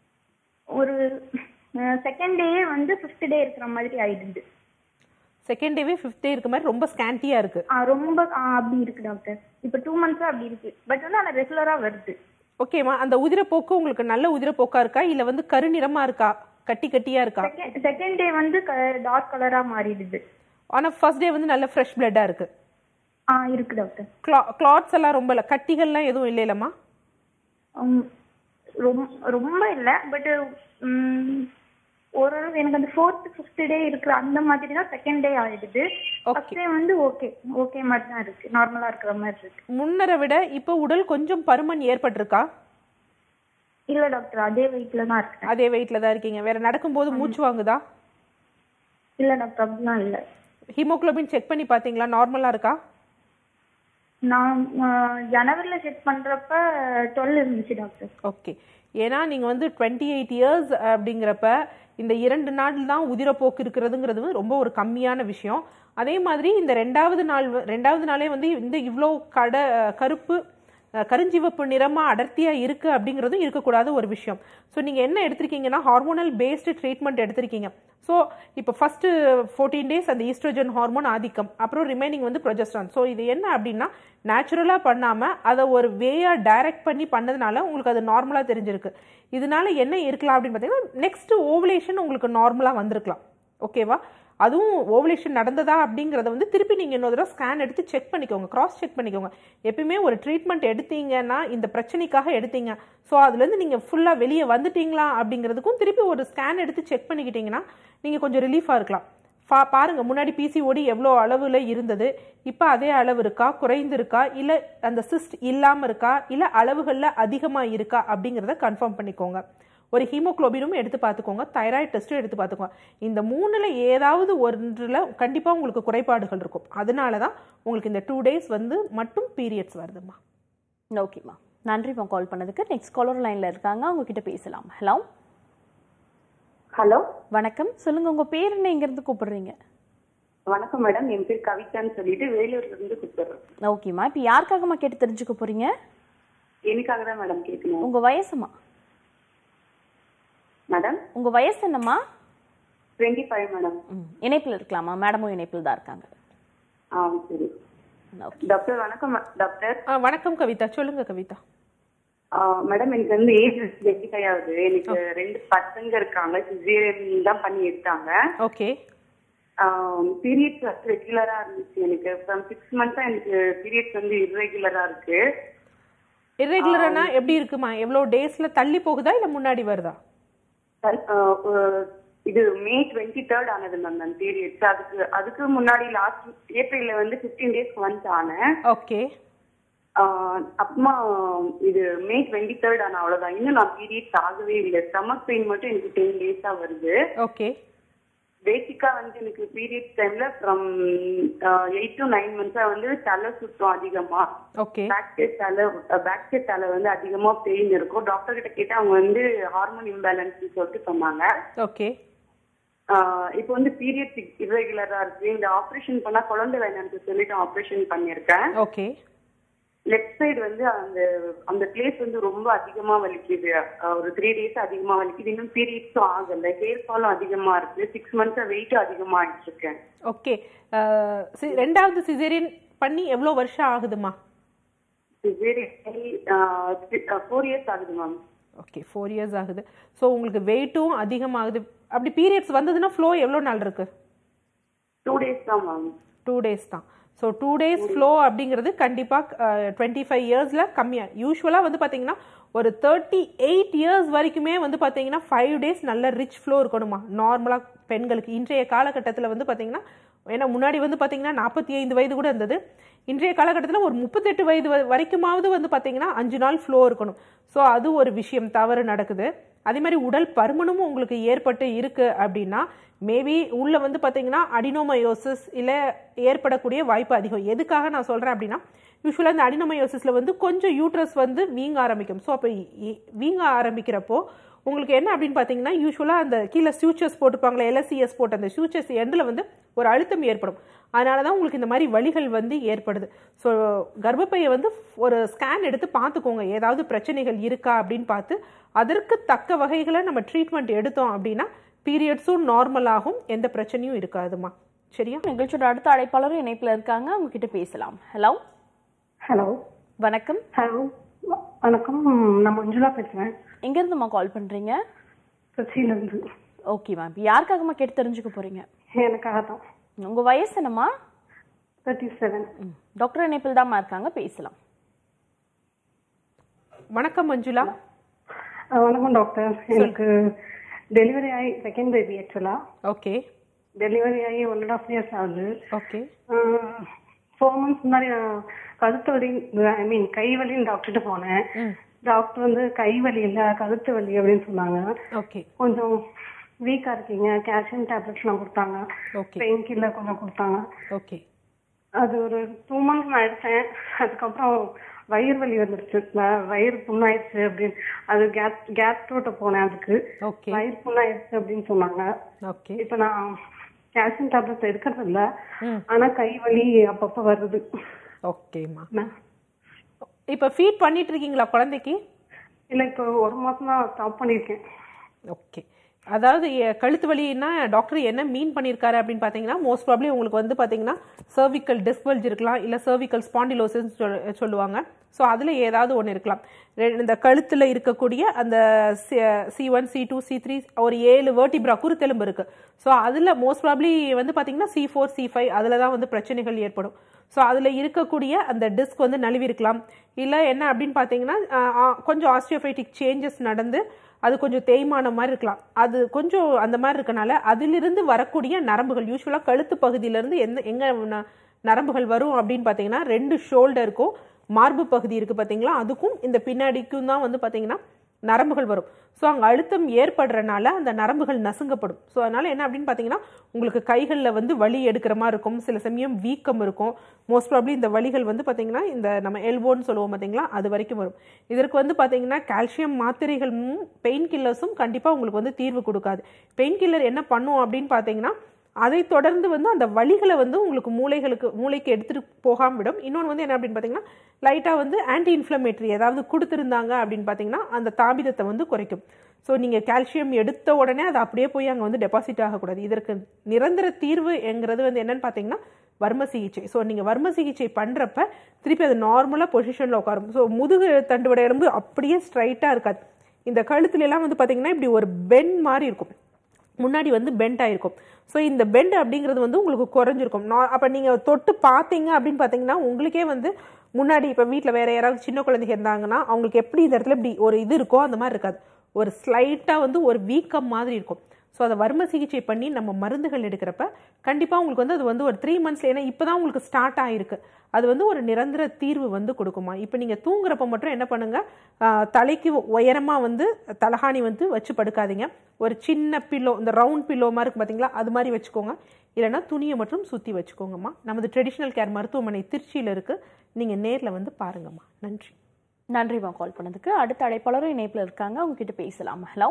ஒரு செகண்ட் டேயே வந்து ஃபிஃப்த் டே இருக்கிற மாதிரி ஆயிடுது செகண்ட் டேவே ஃபிஃப்த் டே இருக்க மாதிரி ரொம்ப ஸ்கேண்டியாக இருக்குது ஆ, ரொம்ப ஆ, அப்படி இருக்கு டாக்டர் இப்போ டூ மந்த்ஸா அப்படி இருக்கு பட் வந்து ஆனால் ரெகுலரா வருது ஓகேம்மா அந்த உதிரப்போக்கு உங்களுக்கு நல்ல உதிரப்போக்கா இருக்கா இல்லை வந்து கருநிறமா இருக்கா கட்டி கட்டியா இருக்கா செகண்ட் செகண்ட் டே வந்து டார்க் கலரா மாறிடுது ஆனால் ஃபர்ஸ்ட் டே வந்து நல்ல ஃப்ரெஷ் பிளட்டாக இருக்கு ஆ இருக்கு டாக்டர் கிளா கிளாத்ஸ் எல்லாம் ரொம்ப இல்லை கட்டிகள்லாம் எதுவும் இல்லைல்லம்மா உம், ரொம்ப ரொம்ப இல்லை பட் ஓரளவு எனக்கு அந்த ஃபோர்த் ஃபிஃப்த் டே இருக்கிற அந்த மாதிரி தான் செகண்ட் டே ஆயிடுது ஃபர்ஸ்ட் டே வந்து ஓகே ஓகே மாதிரி தான் இருக்கு நார்மலா இருக்கிற மாதிரி இருக்கு முன்னரை விட இப்போ உடல் கொஞ்சம் பருமன் ஏற்பட்டிருக்கா இல்ல டாக்டர் அதே வெயிட்ல தான் இருக்கேன் அதே வெயிட்ல தான் இருக்கீங்க வேற நடக்கும்போது மூச்சு வாங்குதா இல்ல டாக்டர் அப்படிலாம் இல்ல ஹீமோகுளோபின் செக் பண்ணி பார்த்தீங்களா நார்மலாக இருக்கா நான் ஜனவரில செக் பண்றப்ப டுவெல் இருந்துச்சு டாக்டர் ஓகே ஏன்னா நீங்கள் வந்து டுவெண்ட்டி எயிட் இயர்ஸ் அப்படிங்கிறப்ப இந்த இரண்டு நாள் தான் உதிரப்போக்கு இருக்கிறதுங்கிறது வந்து ரொம்ப ஒரு கம்மியான விஷயம் அதே மாதிரி இந்த ரெண்டாவது நாள் வ- ரெண்டாவது நாளே வந்து இந்த இவ்வளோ கட கருப்பு அஹ், கருஞ்சிவப்பு நிறமாக அடர்த்தியாக இருக்குது அப்படிங்கிறதும் இருக்கக்கூடாத ஒரு விஷயம் ஸோ நீங்கள் என்ன எடுத்திருக்கீங்கன்னா ஹார்மோனல் பேஸ்டு ட்ரீட்மெண்ட் எடுத்திருக்கீங்க ஸோ இப்போ ஃபஸ்ட்டு ஃபோர்டீன் டேஸ் அந்த ஈஸ்ட்ரோஜன் ஹார்மோன் ஆதிக்கம் அப்புறம் ரிமைனிங் வந்து ப்ரொஜெஸ்ட்ரான் ஸோ இது என்ன அப்படின்னா நேச்சுரலாக பண்ணாமல் அதை ஒரு வேயாக டைரக்ட் பண்ணி பண்ணதுனால உங்களுக்கு அது நார்மலாக தெரிஞ்சிருக்கு இதனால என்ன இருக்கலாம் அப்படின்னு பார்த்தீங்கன்னா நெக்ஸ்ட் ஓவலேஷன் உங்களுக்கு நார்மலாக வந்திருக்கலாம் ஓகேவா அதுவும் ஓவலேஷன் நடந்ததா அப்படிங்கிறத வந்து திருப்பி நீங்கள் இன்னொரு தடவை ஸ்கேன் எடுத்து செக் பண்ணிக்கோங்க கிராஸ் செக் பண்ணிக்கோங்க எப்பயுமே ஒரு ட்ரீட்மெண்ட் எடுத்தீங்கன்னா இந்த பிரச்சனைக்காக எடுத்தீங்க ஸோ அதுலேருந்து நீங்கள் ஃபுல்லாக வெளியே வந்துட்டீங்களா அப்படிங்கிறதுக்கும் திருப்பி ஒரு ஸ்கேன் எடுத்து செக் பண்ணிக்கிட்டீங்கன்னா நீங்கள் கொஞ்சம் ரிலீஃபாக இருக்கலாம் பா பாருங்க முன்னாடி பிசிஓடி எவ்வளோ அளவில் இருந்தது இப்போ அதே அளவு இருக்கா குறைந்திருக்கா இல்லை அந்த சிஸ்ட் இல்லாமல் இருக்கா இல்லை அளவுகளில் அதிகமாக இருக்கா அப்படிங்கிறத கன்ஃபார்ம் பண்ணிக்கோங்க ஒரு ஹீமோக்ளோபினும் எடுத்து பார்த்துக்கோங்க தைராய்டு டெஸ்ட்டும் எடுத்து பார்த்துக்கோங்க இந்த மூணில் ஏதாவது ஒன்றில் கண்டிப்பாக உங்களுக்கு குறைபாடுகள் இருக்கும் அதனால தான் உங்களுக்கு இந்த டூ டேஸ் வந்து மட்டும் பீரியட்ஸ் வருதுமா ஓகேம்மா நன்றிம்மா கால் பண்ணதுக்கு நெக்ஸ்ட் காலர் லைன்ல இருக்காங்க அவங்க கிட்ட பேசலாம் ஹலோ ஹலோ வணக்கம் சொல்லுங்க உங்க பேர் என்ன இங்க இருந்து கூப்பிடுறீங்க வணக்கம் மேடம் என் பேர் கவிதான்னு சொல்லிட்டு வேலூர்ல இருந்து கூப்பிடுறேன் ஓகேம்மா இப்போ யாருக்காகம்மா கேட்டு தெரிஞ்சுக்க போறீங்க எனக்காக தான் மேடம் கேட்கணும் உங்க வயசுமா மேடம் உங்க வயசு என்னம்மா டுவெண்ட்டி ஃபைவ் மேடம் ம், இணைப்பில் இருக்கலாமா மேடமும் இணைப்பில் தான் இருக்காங்க ஆ சரி ஓகே டாக்டர் வணக்கம் டாக்டர் ஆ, வணக்கம் கவிதா சொல்லுங்க கவிதா ஆ, மேடம் எனக்கு வந்து ஏஜ் டுவெண்ட்டி ஃபைவ் ஆகுது எனக்கு ரெண்டு பசங்க இருக்காங்க சிசேரியன் தான் பண்ணி எடுத்தாங்க ஓகே பீரியட்ஸ் வந்து ரெகுலரா இருந்துச்சு எனக்கு ஃப்ரம் சிக்ஸ் மந்த்ஸா எனக்கு பீரியட்ஸ் வந்து இர்ரெகுலரா இருக்கு இர்ரெகுலர்னா எப்படி இருக்குமா எவ்வளோ டேஸில் தள்ளி போகுதா இல்லை முன்னாடி வருதா தல்- ஆ, அஹ், இது மே டுவெண்ட்டி தேர்ட் ஆனது மேம் நான் பீரியட்ஸ் அதுக்கு அதுக்கு முன்னாடி லாஸ்ட் ஏப்ரல்ல வந்து ஃபிஃப்டீன் டேஸ்க்கு ஒன்ஸ் ஆனேன் ஓகே ஆஹ் அப்புறமா இது மே டுவெண்ட்டி தேர்ட் ஆன அவ்வளவுதான் இன்னும் நான் பீரியட்ஸ் ஆகவே இல்லை ஸ்டமக் பெயின் மட்டும் எனக்கு டென் டேஸா வருது ஓகே பேசிக்கா வந்து எனக்கு பீரியட்ஸ் டைம்ல ஃப்ரம் எயிட் டு நைன் மந்த்ஸா வந்து தலை சுத்தம் அதிகமா ஓகே பேக் சைட் தலை பேக் சைட் தலை வந்து அதிகமா பெயின் இருக்கும் டாக்டர் கிட்ட கேட்டா அவங்க வந்து ஹார்மோன் இம்பேலன்ஸ் சொல்லிட்டு சொன்னாங்க ஓகே ஆஹ் இப்போ வந்து பீரியட்ஸ் இர்ரெகுலரா இருக்கு இந்த ஆபரேஷன் பண்ணா குழந்தை வேணாம்னு சொல்லிட்டு ஆபரேஷன் பண்ணியிருக்கேன் ஓகே லெஃப்ட் சைடு வந்து அந்த அந்த பிளேஸ் வந்து ரொம்ப அதிகமா வலிக்குது அஹ் ஒரு த்ரீ டேஸ் அதிகமா வலிக்குது இன்னும் பீரியட்ஸும் ஆகல ஹேர் ஃபாலும் அதிகமா இருக்கு சிக்ஸ் மந்த்ஸா வெயிட்டும் அதிகமா ஆயிட்டு இருக்கேன் ஓகே ரெண்டாவது சிசேரியன் பண்ணி எவ்வளோ வருஷம் ஆகுதுமா ஃபோர் இயர்ஸ் ஆகுது மேம் ஓகே ஃபோர் இயர்ஸ் ஆகுது ஸோ உங்களுக்கு வெயிட்டும் அதிகமாகுது அப்படி பீரியட்ஸ் வந்ததுன்னா ஃப்ளோ எவ்வளோ நாள் இருக்கு டூ டேஸ் தான் மேம் டூ டேஸ் தான் ஸோ டூ டேஸ் ஃப்ளோ அப்படிங்கிறது கண்டிப்பாக டுவெண்ட்டி ஃபைவ் இயர்ஸில் கம்மியாக யூஸ்வலாக வந்து பார்த்தீங்கன்னா ஒரு தேர்ட்டி எயிட் இயர்ஸ் வரைக்குமே வந்து பார்த்தீங்கன்னா ஃபைவ் டேஸ் நல்ல ரிச் ஃப்ளோ இருக்கணுமா நார்மலாக பெண்களுக்கு இன்றைய காலகட்டத்தில் வந்து பார்த்தீங்கன்னா ஏன்னா முன்னாடி வந்து பார்த்தீங்கன்னா நாற்பத்தி ஐந்து வயது கூட இருந்தது இன்றைய காலகட்டத்தில் ஒரு முப்பத்தெட்டு வயது வ- வரைக்குமாவது வந்து பார்த்தீங்கன்னா அஞ்சு நாள் ஃப்ளோ இருக்கணும் ஸோ அது ஒரு விஷயம் தவறு நடக்குது அதே மாதிரி உடல் பருமனும் உங்களுக்கு ஏற்பட்டு இருக்கு அப்படின்னா மேபி உள்ள வந்து பார்த்தீங்கன்னா அடினோமயோசிஸ் இல்லை ஏற்படக்கூடிய வாய்ப்பு அதிகம் எதுக்காக நான் சொல்கிறேன் அப்படின்னா யூஸ்வலாக இந்த அடினோமயோசிஸில் வந்து கொஞ்சம் யூட்ரஸ் வந்து வீங்க ஆரம்பிக்கும் ஸோ அப்போ வீங்க ஆரம்பிக்கிறப்போ உங்களுக்கு என்ன அப்படின்னு பார்த்தீங்கன்னா யூஸ்வலாக அந்த கீழே சூச்சர்ஸ் போட்டிருப்பாங்களே எல்எஸ்சிஎஸ் போட்ட அந்த சூச்சர்ஸ் எண்டில் வந்து ஒரு அழுத்தம் ஏற்படும் அதனால தான் உங்களுக்கு இந்த மாதிரி வலிகள் வந்து ஏற்படுது ஸோ கர்ப்பப்பையை வந்து ஒரு ஸ்கேன் எடுத்து பார்த்துக்கோங்க ஏதாவது பிரச்சனைகள் இருக்கா அப்படின்னு பார்த்து அதற்கு தக்க வகைகளை நம்ம ட்ரீட்மெண்ட் எடுத்தோம் அப்படின்னா பீரியட்ஸும் நார்மல் ஆகும் எந்த பிரச்சனையும் இருக்காதுமா சரியா நிகழ்ச்சியோட அடுத்த அழைப்பாளரும் இணைப்பில் இருக்காங்க அவங்க கிட்ட பேசலாம் ஹலோ ஹலோ வணக்கம் ஹலோ வணக்கம் நான் மஞ்சுளா பேசுறேன் எங்க இருந்துமா கால் பண்றீங்க திருச்சியிலிருந்து ஓகே மேம் இப்போ யாருக்காகம்மா கேட்டு தெரிஞ்சுக்க போறீங்க எனக்காக தான் உங்க வயசு என்னம்மா தேர்ட்டி செவன் ம், டாக்டர் இணைப்பில் தாம்மா இருக்காங்க பேசலாம் வணக்கம் மஞ்சுளா வணக்கம் டாக்டர் எனக்கு டெலிவரி ஆகி செகண்ட் பேபி ஆக்சுவலா ஓகே டெலிவரி ஆகி ஒன் அண்ட் ஆஃப் இயர்ஸ் ஆகுது ஓகே ஃபோர் மந்த்ஸ் முன்னாடி நான் கழுத்து வலி ஐ மீன் கை வலின்னு டாக்டர்கிட்ட போனேன் டாக்டர் வந்து கை வலி இல்லை கழுத்து வலி அப்படின்னு சொன்னாங்க ஓகே கொஞ்சம் வீக்கா இருக்கீங்க கால்சியம் டேப்லெட்ஸ்லாம் கொடுத்தாங்க ஓகே பெயின் கில்லர் கொஞ்சம் கொடுத்தாங்க ஓகே அது ஒரு டூ மந்த்ஸ் நான் எடுத்தேன் அதுக்கப்புறம் வயிறு வலி வந்துருச்சு வ- வயிறு புண்ணாயிடுச்சு அப்படின்னு அது கேப் கேப்டோட்ட போனேன் அதுக்கு ஓகே வயிறு புண்ணாயிடுச்சு அப்படின்னு சொன்னாங்க ஓகே இப்ப நான் கால்சியம் டேப்லெட்ஸ் எடுக்கிறது இல்ல ம். ஆனா கை வலி அப்பப்ப வருது ஓகேம்மா நான் இப்போ ஃபீட் பண்ணிட்டு இருக்கீங்களா குழந்தைக்கு இல்ல இப்போ ஒரு மாசம் தான் ஸ்டாப் பண்ணியிருக்கேன் ஓகே அதாவது எ- கழுத்து வலின்னா டாக்டர் என்ன மீன் பண்ணியிருக்காரு அப்படின்னு பார்த்தீங்கன்னா மோஸ்ட் ப்ராப்ளி உங்களுக்கு வந்து பார்த்தீங்கன்னா cervical disc bulge இருக்கலாம் இல்லை cervical spondylosis சொல் சொல்லுவாங்க ஸோ அதில் ஏதாவது ஒன்று இருக்கலாம் ரெ- இந்த கழுத்தில் இருக்கக்கூடிய அந்த C one C two C three ஒரு ஏழு வேர்டிப்ரா குருத்தெலும்பு இருக்கு ஸோ அதில் மோஸ்ட் ப்ராப்ளி வந்து பார்த்தீங்கன்னா சி ஃபோர் சி ஃபைவ் அதில் தான் வந்து பிரச்சனைகள் ஏற்படும் ஸோ அதில் இருக்கக்கூடிய அந்த டிஸ்க் வந்து நழுவி இருக்கலாம் இல்லை என்ன அப்படின்னு பார்த்தீங்கன்னா ஆஹ், ஆஹ், கொஞ்சம் ஆஸ்டியோஃபைட்டிக் சேஞ்சஸ் நடந்து அது கொஞ்சம் தேய்மானம் மாதிரி இருக்கலாம் அது கொஞ்சம் அந்த மாதிரி இருக்கனால அதிலிருந்து வரக்கூடிய நரம்புகள் யூஸ்வலாக கழுத்து பகுதியிலேருந்து எந்த எங்கே ந- நரம்புகள் வரும் அப்படின்னு பார்த்தீங்கன்னா ரெண்டு ஷோல்டருக்கும் மார்பு பகுதி இருக்குது பார்த்தீங்களா அதுக்கும் இந்த பின்னாடிக்கும் தான் வந்து பார்த்தீங்கன்னா நரம்புகள் வரும் ஸோ அங்கே அழுத்தம் ஏற்படுறனால அந்த நரம்புகள் நசுங்கப்படும் ஸோ அதனால் என்ன அப்படின்னு பார்த்தீங்கன்னா உங்களுக்கு கைகளில் வந்து வலி எடுக்கிற மாதிரி இருக்கும் சில சமயம் வீக்கம் இருக்கும் மோஸ்ட் ப்ராப்ளி இந்த வலிகள் வந்து பார்த்தீங்கன்னா இந்த நம்ம எல்போன்னு சொல்லுவோம் பார்த்தீங்களா அது வரைக்கும் வரும் இதற்கு வந்து பார்த்தீங்கன்னா கால்சியம் மாத்திரைகளும் பெயின் கில்லர்ஸும் கண்டிப்பாக உங்களுக்கு வந்து தீர்வு கொடுக்காது பெயின் கில்லர் என்ன பண்ணும் அப்படின்னு பார்த்தீங்கன்னா அதை தொடர்ந்து வந்து அந்த வலிகளை வந்து உங்களுக்கு மூளைகளுக்கு மூளைக்கு எடுத்துகிட்டு போகாம விடும் இன்னொன்று வந்து என்ன அப்படின்னு பார்த்தீங்கன்னா லைட்டாக வந்து ஆன்டி இன்ஃப்ளமேட்டரி ஏதாவது கொடுத்துருந்தாங்க அப்படின்னு பார்த்தீங்கன்னா அந்த தாபிதத்தை வந்து குறைக்கும் ஸோ நீங்கள் கால்சியம் எடுத்த உடனே அது அப்படியே போய் அங்கே வந்து டெபாசிட் ஆகக்கூடாது இதற்கு நிரந்தர தீர்வு என்கிறது வந்து என்னன்னு பார்த்தீங்கன்னா வர்ம சிகிச்சை ஸோ நீங்கள் வர்ம சிகிச்சை பண்ணுறப்ப திருப்பி அது நார்மலாக பொசிஷனில் உட்காரும் ஸோ முதுகு தண்டுவடை எலும்பு அப்படியே ஸ்ட்ரைட்டாக இருக்காது இந்த கழுத்துல எல்லாம் வந்து பார்த்தீங்கன்னா இப்படி ஒரு பென் மாதிரி இருக்கும் முன்னாடி வந்து பெண்ட் ஆயிருக்கும் ஸோ இந்த பெண்ட் அப்படிங்கிறது வந்து உங்களுக்கு குறைஞ்சிருக்கும் நான் அப்போ நீங்கள் தொட்டு பார்த்தீங்க அப்படின்னு பார்த்தீங்கன்னா உங்களுக்கே வந்து முன்னாடி இப்போ வீட்டில் வேற யாராவது சின்ன குழந்தைங்க இருந்தாங்கன்னா அவங்களுக்கு எப்படி இந்த இடத்துல இப்படி ஒரு இது இருக்கோ அந்த மாதிரி இருக்காது ஒரு ஸ்லைட்டாக வந்து ஒரு வீக்கம் மாதிரி இருக்கும் ஸோ அதை வர்ம சிகிச்சை பண்ணி நம்ம மருந்துகள் எடுக்கிறப்ப கண்டிப்பாக உங்களுக்கு வந்து அது வந்து ஒரு த்ரீ மந்த்ஸ்ல ஏன்னா இப்போ தான் உங்களுக்கு ஸ்டார்ட் ஆயிருக்கு அது வந்து ஒரு நிரந்தர தீர்வு வந்து கொடுக்குமா இப்போ நீங்கள் தூங்குறப்ப மட்டும் என்ன பண்ணுங்க ஆஹ், தலைக்கு உயரமாக வந்து தலகாணி வந்து வச்சு படுக்காதீங்க ஒரு சின்ன பில்லோ இந்த ரவுண்ட் பில்லோ மாதிரி இருக்கும் பார்த்தீங்களா அது மாதிரி வச்சுக்கோங்க இல்லைன்னா துணியை மட்டும் சுற்றி வச்சுக்கோங்கம்மா நமது ட்ரெடிஷ்னல் கேர் மருத்துவமனை திருச்சியில் இருக்குது நீங்கள் நேரில் வந்து பாருங்கம்மா நன்றி நன்றிமா கால் பண்ணதுக்கு அடுத்த அழைப்பாளரும் இணைப்புல இருக்காங்க அவங்க கிட்ட பேசலாம் ஹலோ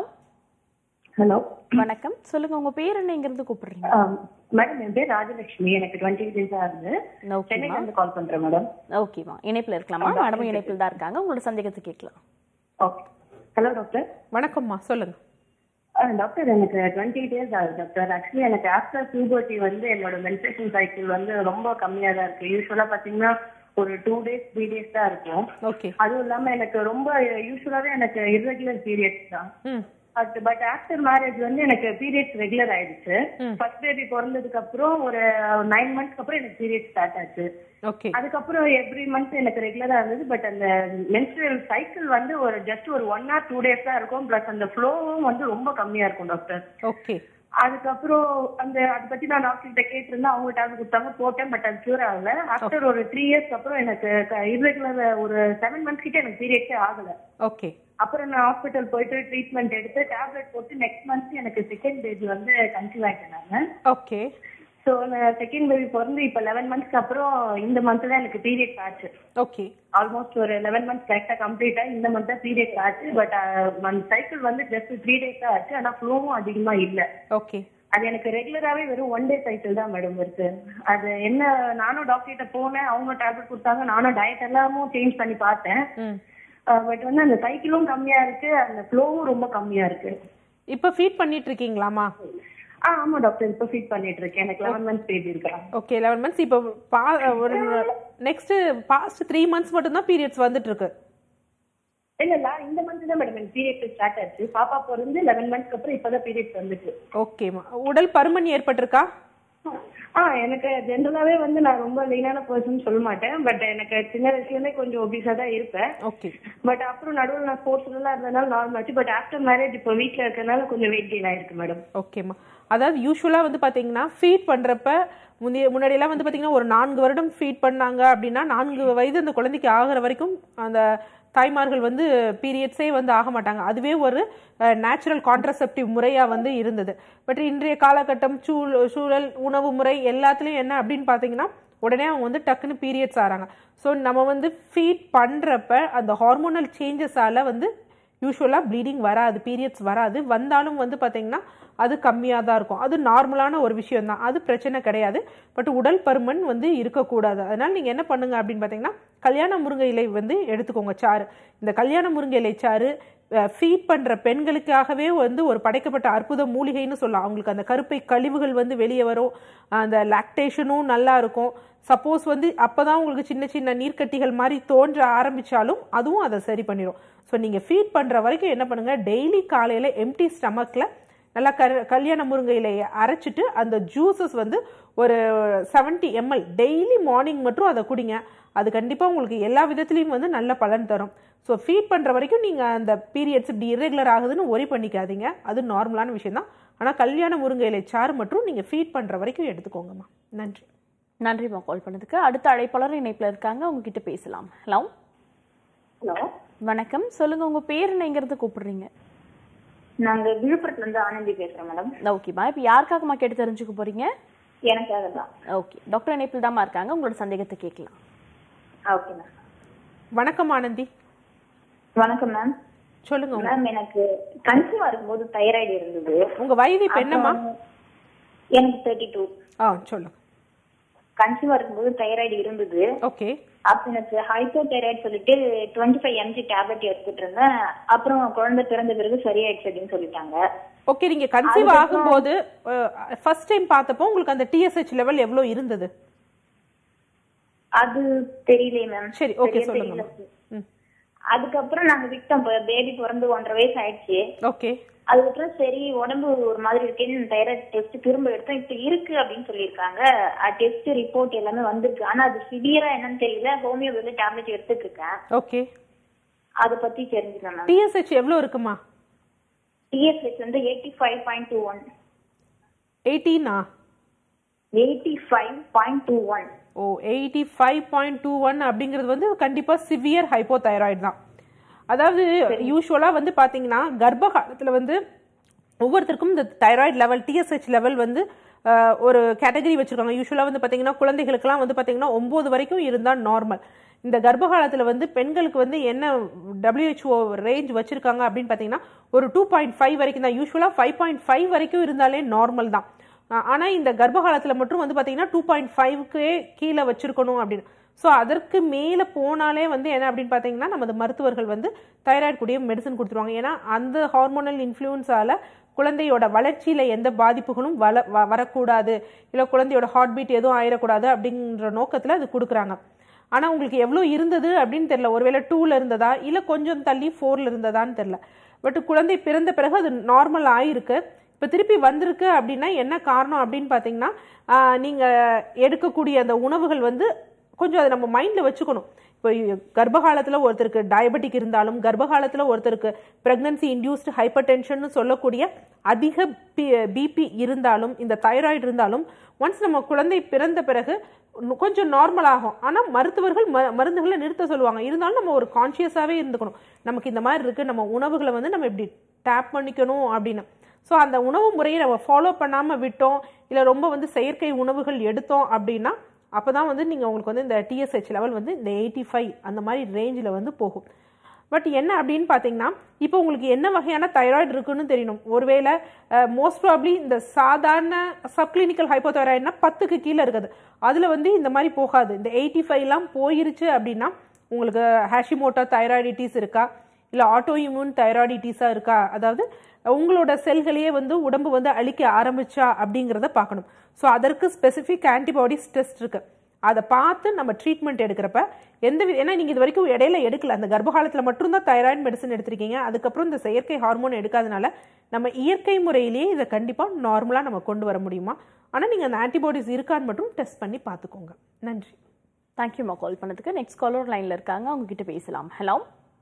ஹலோ வணக்கம் சொல்லுங்க உங்க பேர் என்ன இங்க இருந்து கூப்பிடுறீங்க மேடம் என் பேர் ராஜலட்சுமி எனக்கு டுவெண்ட்டி டேஸ் ஆகுது ஓகேமா சென்னையில இருந்து கால் பண்றேன் மேடம் ஓகேமா இணைப்புல இருக்கலாமா மேடமும் இணைப்பில் தான் இருக்காங்க உங்களோட சந்தேகத்தை கேட்கலாம் ஓகே ஹலோ டாக்டர் வணக்கம்மா சொல்லுங்கள் டாக்டர் எனக்கு டுவெண்ட்டி டேஸ் ஆகுது டாக்டர் ஆக்சுவலி எனக்கு ஆஃப்டர் பியூபர்ட்டி வந்து என்னோட மென்ஸ்ட்ரேஷன் சைக்கிள் வந்து ரொம்ப கம்மியா தான் இருக்கு யூஸ்வலா பாத்தீங்கன்னா ஒரு டூ டேஸ் த்ரீ டேஸ் தான் இருக்கும் ஓகே அதுவும் இல்லாம எனக்கு ரொம்ப யூஸ்வலாவே எனக்கு இர்ரெகுலர் பீரியட்ஸ் தான் ம் பட் பட் ஆஃப்டர் மேரேஜ் வந்து எனக்கு பீரியட்ஸ் ரெகுலர் ஆயிடுச்சு ஃபர்ஸ்ட் பேபி பிறந்ததுக்கு அப்புறம் ஒரு நைன் மந்த்ஸ்க்கு அப்புறம் எனக்கு பீரியட் ஸ்டார்ட் ஆச்சு ஓகே அதுக்கப்புறம் எவ்ரி மந்த் எனக்கு ரெகுலரா இருந்தது பட் அந்த மென்ஸ்ட்ரல் சைக்கிள் வந்து ஒரு ஜஸ்ட் ஒரு ஒன் ஆர் டூ டேஸ் தான் இருக்கும் பிளஸ் அந்த ஃப்ளோவும் வந்து ரொம்ப கம்மியா இருக்கும் டாக்டர் ஓகே அதுக்கப்புறம் அந்த அதை பத்தி நான் டாக்டர் கிட்ட கேட்டிருந்தேன் அவங்க டேப்லெட் கொடுத்தாங்க போட்டேன் பட் அது கியூர் ஆகல ஆஃப்டர் ஒரு த்ரீ இயர்ஸ்க்கு அப்புறம் எனக்கு இர்ரெகுலர் ஒரு செவன் மந்த்ஸ் கிட்ட எனக்கு பீரியட்ஸே ஆகல ஓகே அப்புறம் நான் ஹாஸ்பிட்டல் போயிட்டு ட்ரீட்மெண்ட் எடுத்து டேப்லெட் போட்டு நெக்ஸ்ட் மந்த் எனக்கு செகண்ட் பேபி வந்து கன்சீவ் ஆயிட்டேன் நான் ஓகே ஸோ செகண்ட் பேபி பிறந்து இப்போ லெவன் மந்த்ஸ்க்கு அப்புறம் இந்த மந்த் தான் எனக்கு பீரியட்ஸ் ஆச்சு ஓகே ஆல்மோஸ்ட் ஒரு லெவன் மந்த்ஸ் கரெக்டாக கம்ப்ளீட்டா இந்த மந்த் தான் பீரியட்ஸ் ஆச்சு பட் அந்த சைக்கிள் வந்து ஜஸ்ட் த்ரீ டேஸ் தான் ஆச்சு ஆனால் ஃப்ளோவும் அதிகமா இல்லை ஓகே அது எனக்கு ரெகுலராகவே வெறும் ஒன் டே சைக்கிள் தான் மேடம் இருக்கு அது என்ன நானும் டாக்டர் கிட்ட போனேன் அவங்க டேப்லெட் கொடுத்தாங்க நானும் டயட் எல்லாமும் சேஞ்ச் பண்ணி பார்த்தேன் ம் பட் வந்து அந்த சைக்கிளும் கம்மியா இருக்கு அந்த ஃப்ளோவும் ரொம்ப கம்மியா இருக்கு இப்போ ஃபீட் பண்ணிட்டு இருக்கீங்களாமா ஆ ஆமா டாக்டர் இப்போ ஃபீட் பண்ணிட்டு இருக்கேன் எனக்கு லெவன் மந்த்ஸ் பேபி இருக்கான் ஓகே லெவன் மந்த்ஸ் இப்போ பா ஒரு நெக்ஸ்ட் பாஸ்ட் த்ரீ மந்த்ஸ் மட்டும்தான் பீரியட்ஸ் வந்துட்டு இருக்கு இல்ல இல்ல இந்த மந்த் தான் மேடம் எனக்கு பீரியட் ஸ்டார்ட் ஆச்சு பாப்பா பிறந்து லெவன் மந்த்ஸ்க்கு அப்புறம் இப்பதான் பீரியட்ஸ் வந்துச்சு ஓகேம்மா உடல் பருமன் ஏற்பட்டிருக்கா ஆ எனக்கு ஜென்ரலாவே வந்து நான் ரொம்ப லீனான பர்சன் சொல்ல மாட்டேன் பட் எனக்கு சின்ன வயசுலேருந்தே கொஞ்சம் ஒபிஸா தான் இருப்பேன் ஓகே பட் அப்புறம் நடுவில் நான் ஸ்போர்ட்ஸ் எல்லாம் இருந்ததுனால நார்மல் ஆச்சு பட் ஆஃப்டர் மேரேஜ் இப்போ வீட்டில் இருக்கறனால கொஞ்சம் வெயிட் கெயின் ஆயிருக்கு மேடம் ஓகேம்மா அதாவது யூஸ்வலாக வந்து பார்த்தீங்கன்னா ஃபீட் பண்ணுறப்ப முந்தைய முன்னாடியெல்லாம் வந்து பார்த்தீங்கன்னா ஒரு நான்கு வருடம் ஃபீட் பண்ணாங்க அப்படின்னா நான்கு வயது அந்த குழந்தைக்கு ஆகிற வரைக்கும் அந்த தாய்மார்கள் வந்து பீரியட்ஸே வந்து ஆக மாட்டாங்க அதுவே ஒரு நேச்சுரல் கான்ட்ரசெப்டிவ் முறையாக வந்து இருந்தது பட் இன்றைய காலகட்டம் சூழ் சூழல் உணவு முறை எல்லாத்துலேயும் என்ன அப்படின்னு பார்த்தீங்கன்னா உடனே அவங்க வந்து டக்குன்னு பீரியட்ஸ் ஆகிறாங்க ஸோ நம்ம வந்து ஃபீட் பண்ணுறப்ப அந்த ஹார்மோனல் சேஞ்சஸால் வந்து யூஸ்வலாக ப்ளீடிங் வராது பீரியட்ஸ் வராது வந்தாலும் வந்து பார்த்தீங்கன்னா அது கம்மியாக தான் இருக்கும் அது நார்மலான ஒரு விஷயம் தான் அது பிரச்சனை கிடையாது பட் உடல் பருமன் வந்து இருக்கக்கூடாது அதனால் நீங்கள் என்ன பண்ணுங்க அப்படின்னு பார்த்தீங்கன்னா கல்யாண முருங்கை இலை வந்து எடுத்துக்கோங்க சாறு இந்த கல்யாண முருங்கை இலை சாறு ஃபீட் பண்ற பெண்களுக்காகவே வந்து ஒரு படைக்கப்பட்ட அற்புத மூலிகைன்னு சொல்லலாம் அவங்களுக்கு அந்த கருப்பை கழிவுகள் வந்து வெளியே வரும் அந்த லாக்டேஷனும் நல்லா இருக்கும் சப்போஸ் வந்து அப்பதான் உங்களுக்கு சின்ன சின்ன நீர்க்கட்டிகள் மாதிரி தோன்ற ஆரம்பிச்சாலும் அதுவும் அதை சரி பண்ணிடும் ஸோ நீங்க ஃபீட் பண்ற வரைக்கும் என்ன பண்ணுங்க டெய்லி காலையில எம்டி ஸ்டமக்ல நல்லா கரு கல்யாண முருங்கை இலையை அரைச்சிட்டு அந்த ஜூஸஸ் வந்து ஒரு 70 எம்எல் டெய்லி மார்னிங் மட்டும் அதை குடிங்க அது கண்டிப்பாக உங்களுக்கு எல்லா விதத்துலையும் வந்து நல்ல பலன் தரும் ஸோ ஃபீட் பண்ணுற வரைக்கும் நீங்கள் அந்த பீரியட்ஸ் இப்படி irregular ஆகுதுன்னு ஒரி பண்ணிக்காதீங்க அது நார்மலான விஷயம் தான் ஆனால் கல்யாண முருங்கை இலை சாறு மற்றும் நீங்கள் ஃபீட் பண்ணுற வரைக்கும் எடுத்துக்கோங்கம்மா நன்றி நன்றிம்மா கால் பண்ணதுக்கு அடுத்த அழைப்பாளர் இணைப்புல இருக்காங்க உங்ககிட்ட பேசலாம் ஹலோ ஹலோ வணக்கம் சொல்லுங்க உங்க பேர் என்னங்கிறது கூப்பிடுறீங்க நாங்க விழுப்புரத்துல இருந்து ஆனந்தி பேசுறேன் மேடம் ஓகேம்மா இப்போ யாருக்காகம்மா கேட்டு தெரிஞ்சுக்க போறீங்க எனக்காக தான் ஓகே டாக்டர் இணைப்பில் தாம்மா இருக்காங்க உங்களோட சந்தேகத்தை கேட்கலாம் ஓகே மேம் வணக்கம் ஆனந்தி வணக்கம் மேம் சொல்லுங்க உங்க- மேம் எனக்கு கன்சீவ் இருக்கும்போது தைராய்டு இருந்தது உங்க வயது இப்போ என்னம்மா அப்புறம் எனக்கு தேர்ட்டி டூ ஆ சொல்லுங்க கன்சீவ் இருக்கும்போது தைராய்டு இருந்தது ஓகே அப்ப எனக்கு ஹைப்போ தைராய்டு சொல்லிட்டு டுவெண்ட்டி ஃபைவ் எம்ஜி டேப்லெட் எடுத்துட்டு இருந்தேன் அப்புறம் குழந்தை பிறந்த பிறகு சரியாயிடுச்சு அப்படின்னு சொல்லிட்டாங்க ஓகே நீங்க கன்சீவ் ஆகும்போது ஃபர்ஸ்ட் டைம் பார்த்தப்போ உங்களுக்கு அந்த டிஎஸ்ஹெச் லெவல் எவ்வளோ இருந்தது அது தெரியலையே மேம் சரி ஓகே சொல்லுங்க ம் அதுக்கப்புறம் நாங்க விட்டோம் பேபி பிறந்து ஒன்றரை வயசு ஆயிடுச்சு ஓகே அதுக்கப்புறம் சரி உடம்பு ஒரு மாதிரி இருக்கேன்னு தைராய்டு டெஸ்ட் திரும்ப எடுத்தோம் இப்ப இருக்கு அப்படின்னு சொல்லியிருக்காங்க டெஸ்ட் ரிப்போர்ட் எல்லாமே வந்திருக்கு ஆனா அது சிவியரா என்னன்னு தெரியல ஹோமியோபதியில டேப்லெட் எடுத்துட்டு இருக்கேன் ஓகே அதை பத்தி தெரிஞ்சுக்கணும் மேம் டிஎஸ்ஹெச் எவ்வளோ இருக்குமா டிஎஸ்ஹெச் வந்து eighty five point two one எயிட்டீனா eighty five point two one oh eighty five point two one அப்படிங்கிறது வந்து கண்டிப்பாக சிவியர் ஹைப்போதைராய்டு தான் அதாவது யூஸ்வலாக வந்து பார்த்தீங்கன்னா கர்ப்ப காலத்தில் வந்து ஒவ்வொருத்தருக்கும் இந்த தைராய்டு லெவல் டிஎஸ்ஹெச் லெவல் வந்து அஹ், ஒரு கேட்டகரி வச்சிருக்காங்க யூஸ்வலாக வந்து பார்த்தீங்கன்னா குழந்தைகளுக்குலாம் வந்து பார்த்தீங்கன்னா ஒம்பது வரைக்கும் இருந்தால் நார்மல் இந்த கர்ப்ப காலத்தில் வந்து பெண்களுக்கு வந்து என்ன WHO ரேஞ்ச் வச்சிருக்காங்க அப்படின்னு பார்த்தீங்கன்னா ஒரு டூ பாயிண்ட் ஃபைவ் வரைக்கும் தான் யூஸ்வலாக ஃபைவ் பாயிண்ட் ஃபைவ் வரைக்கும் இருந்தாலே நார்மல் தான் ஆ- ஆனா இந்த கர்ப்ப காலத்துல மட்டும் வந்து பாத்தீங்கன்னா டூ பாயிண்ட் ஃபைவ்க்கே கீழே வச்சிருக்கணும் அப்படின்னு ஸோ அதற்கு மேலே போனாலே வந்து என்ன அப்படின்னு பார்த்தீங்கன்னா நமது மருத்துவர்கள் வந்து தைராய்டு கூடிய மெடிசன் கொடுத்துருவாங்க ஏன்னா அந்த ஹார்மோனல் இன்ஃப்ளூயன்ஸால குழந்தையோட வளர்ச்சியில எந்த பாதிப்புகளும் வள வ- வரக்கூடாது இல்லை குழந்தையோட ஹார்ட் பீட் எதுவும் ஆயிடக்கூடாது அப்படின்ற நோக்கத்தில் அது கொடுக்குறாங்க ஆனா உங்களுக்கு எவ்வளோ இருந்தது அப்படின்னு தெரியல ஒருவேளை டூல இருந்ததா இல்லை கொஞ்சம் தள்ளி ஃபோர்ல இருந்ததான்னு தெரியல பட் குழந்தை பிறந்த பிறகு அது நார்மல் ஆயிருக்கு இப்போ திருப்பி வந்திருக்கு அப்படின்னா என்ன காரணம் அப்படின்னு பார்த்தீங்கன்னா ஆஹ், நீங்க எடுக்கக்கூடிய அந்த உணவுகள் வந்து கொஞ்சம் அதை நம்ம மைண்டில் வச்சுக்கணும் இப்போ கர்ப்ப காலத்துல ஒருத்தருக்கு டயபெட்டிக் இருந்தாலும் கர்ப்ப காலத்துல ஒருத்தருக்கு பிரெக்னன்சி இன்டியூஸ்டு ஹைப்பர் டென்ஷன் சொல்லக்கூடிய அதிக பிபி இருந்தாலும் இந்த தைராய்டு இருந்தாலும் ஒன்ஸ் நம்ம குழந்தை பிறந்த பிறகு இன்னும் கொஞ்சம் நார்மல் ஆகும் ஆனால் மருத்துவர்கள் ம மருந்துகளை நிறுத்த சொல்லுவாங்க இருந்தாலும் நம்ம ஒரு கான்ஷியஸாகவே இருந்துக்கணும் நமக்கு இந்த மாதிரி இருக்குது நம்ம உணவுகளை வந்து நம்ம இப்படி டேப் பண்ணிக்கணும் அப்படின்னு ஸோ அந்த உணவு முறையை நம்ம ஃபாலோ பண்ணாமல் விட்டோம் இல்லை ரொம்ப வந்து செயற்கை உணவுகள் எடுத்தோம் அப்படின்னா அப்போ தான் வந்து நீங்கள் உங்களுக்கு வந்து இந்த டிஎஸ்ஹெச் லெவல் வந்து இந்த எயிட்டி ஃபைவ் அந்த மாதிரி ரேஞ்சில் வந்து போகும் பட் என்ன அப்படின்னு பார்த்தீங்கன்னா இப்போ உங்களுக்கு என்ன வகையான தைராய்டு இருக்குன்னு தெரியணும் ஒருவேளை மோஸ்ட் ப்ராப்ளி இந்த சாதாரண சப்கிளினிக்கல் ஹைப்போதைராய்டுனா பத்துக்கு கீழே இருக்குது அதில் வந்து இந்த மாதிரி போகாது இந்த எயிட்டி ஃபைவ்லாம் போயிருச்சு அப்படின்னா உங்களுக்கு ஹேஷிமோட்டோ தைராய்டிட்டிஸ் இருக்கா இல்லை ஆட்டோ இம்யூன் தைராய்டிட்டிஸாக இருக்கா அதாவது உங்களோட செல்களையே வந்து உடம்பு வந்து அழிக்க ஆரம்பிச்சா அப்படிங்கிறத பார்க்கணும் ஸோ அதற்கு ஸ்பெசிஃபிக் ஆன்டிபாடிஸ் டெஸ்ட் இருக்கு அதை பார்த்து நம்ம ட்ரீட்மெண்ட் எடுக்கிறப்ப எந்த வி- ஏன்னா நீங்கள் இது வரைக்கும் இடையில எடுக்கல அந்த கர்ப்ப காலத்தில் மட்டும்தான் தைராய்டு மெடிசன் எடுத்திருக்கீங்க அதுக்கப்புறம் இந்த செயற்கை ஹார்மோன் எடுக்காதனால நம்ம இயற்கை முறையிலேயே இதை கண்டிப்பாக நார்மலாக நம்ம கொண்டு வர முடியுமா ஆனால் நீங்கள் அந்த ஆன்டிபாடிஸ் இருக்கான்னு மட்டும் டெஸ்ட் பண்ணி பார்த்துக்கோங்க நன்றி தேங்க்யூம்மா கால் பண்ணதுக்கு நெக்ஸ்ட் காலர் லைன்ல இருக்காங்க அவங்க கிட்ட பேசலாம் ஹலோ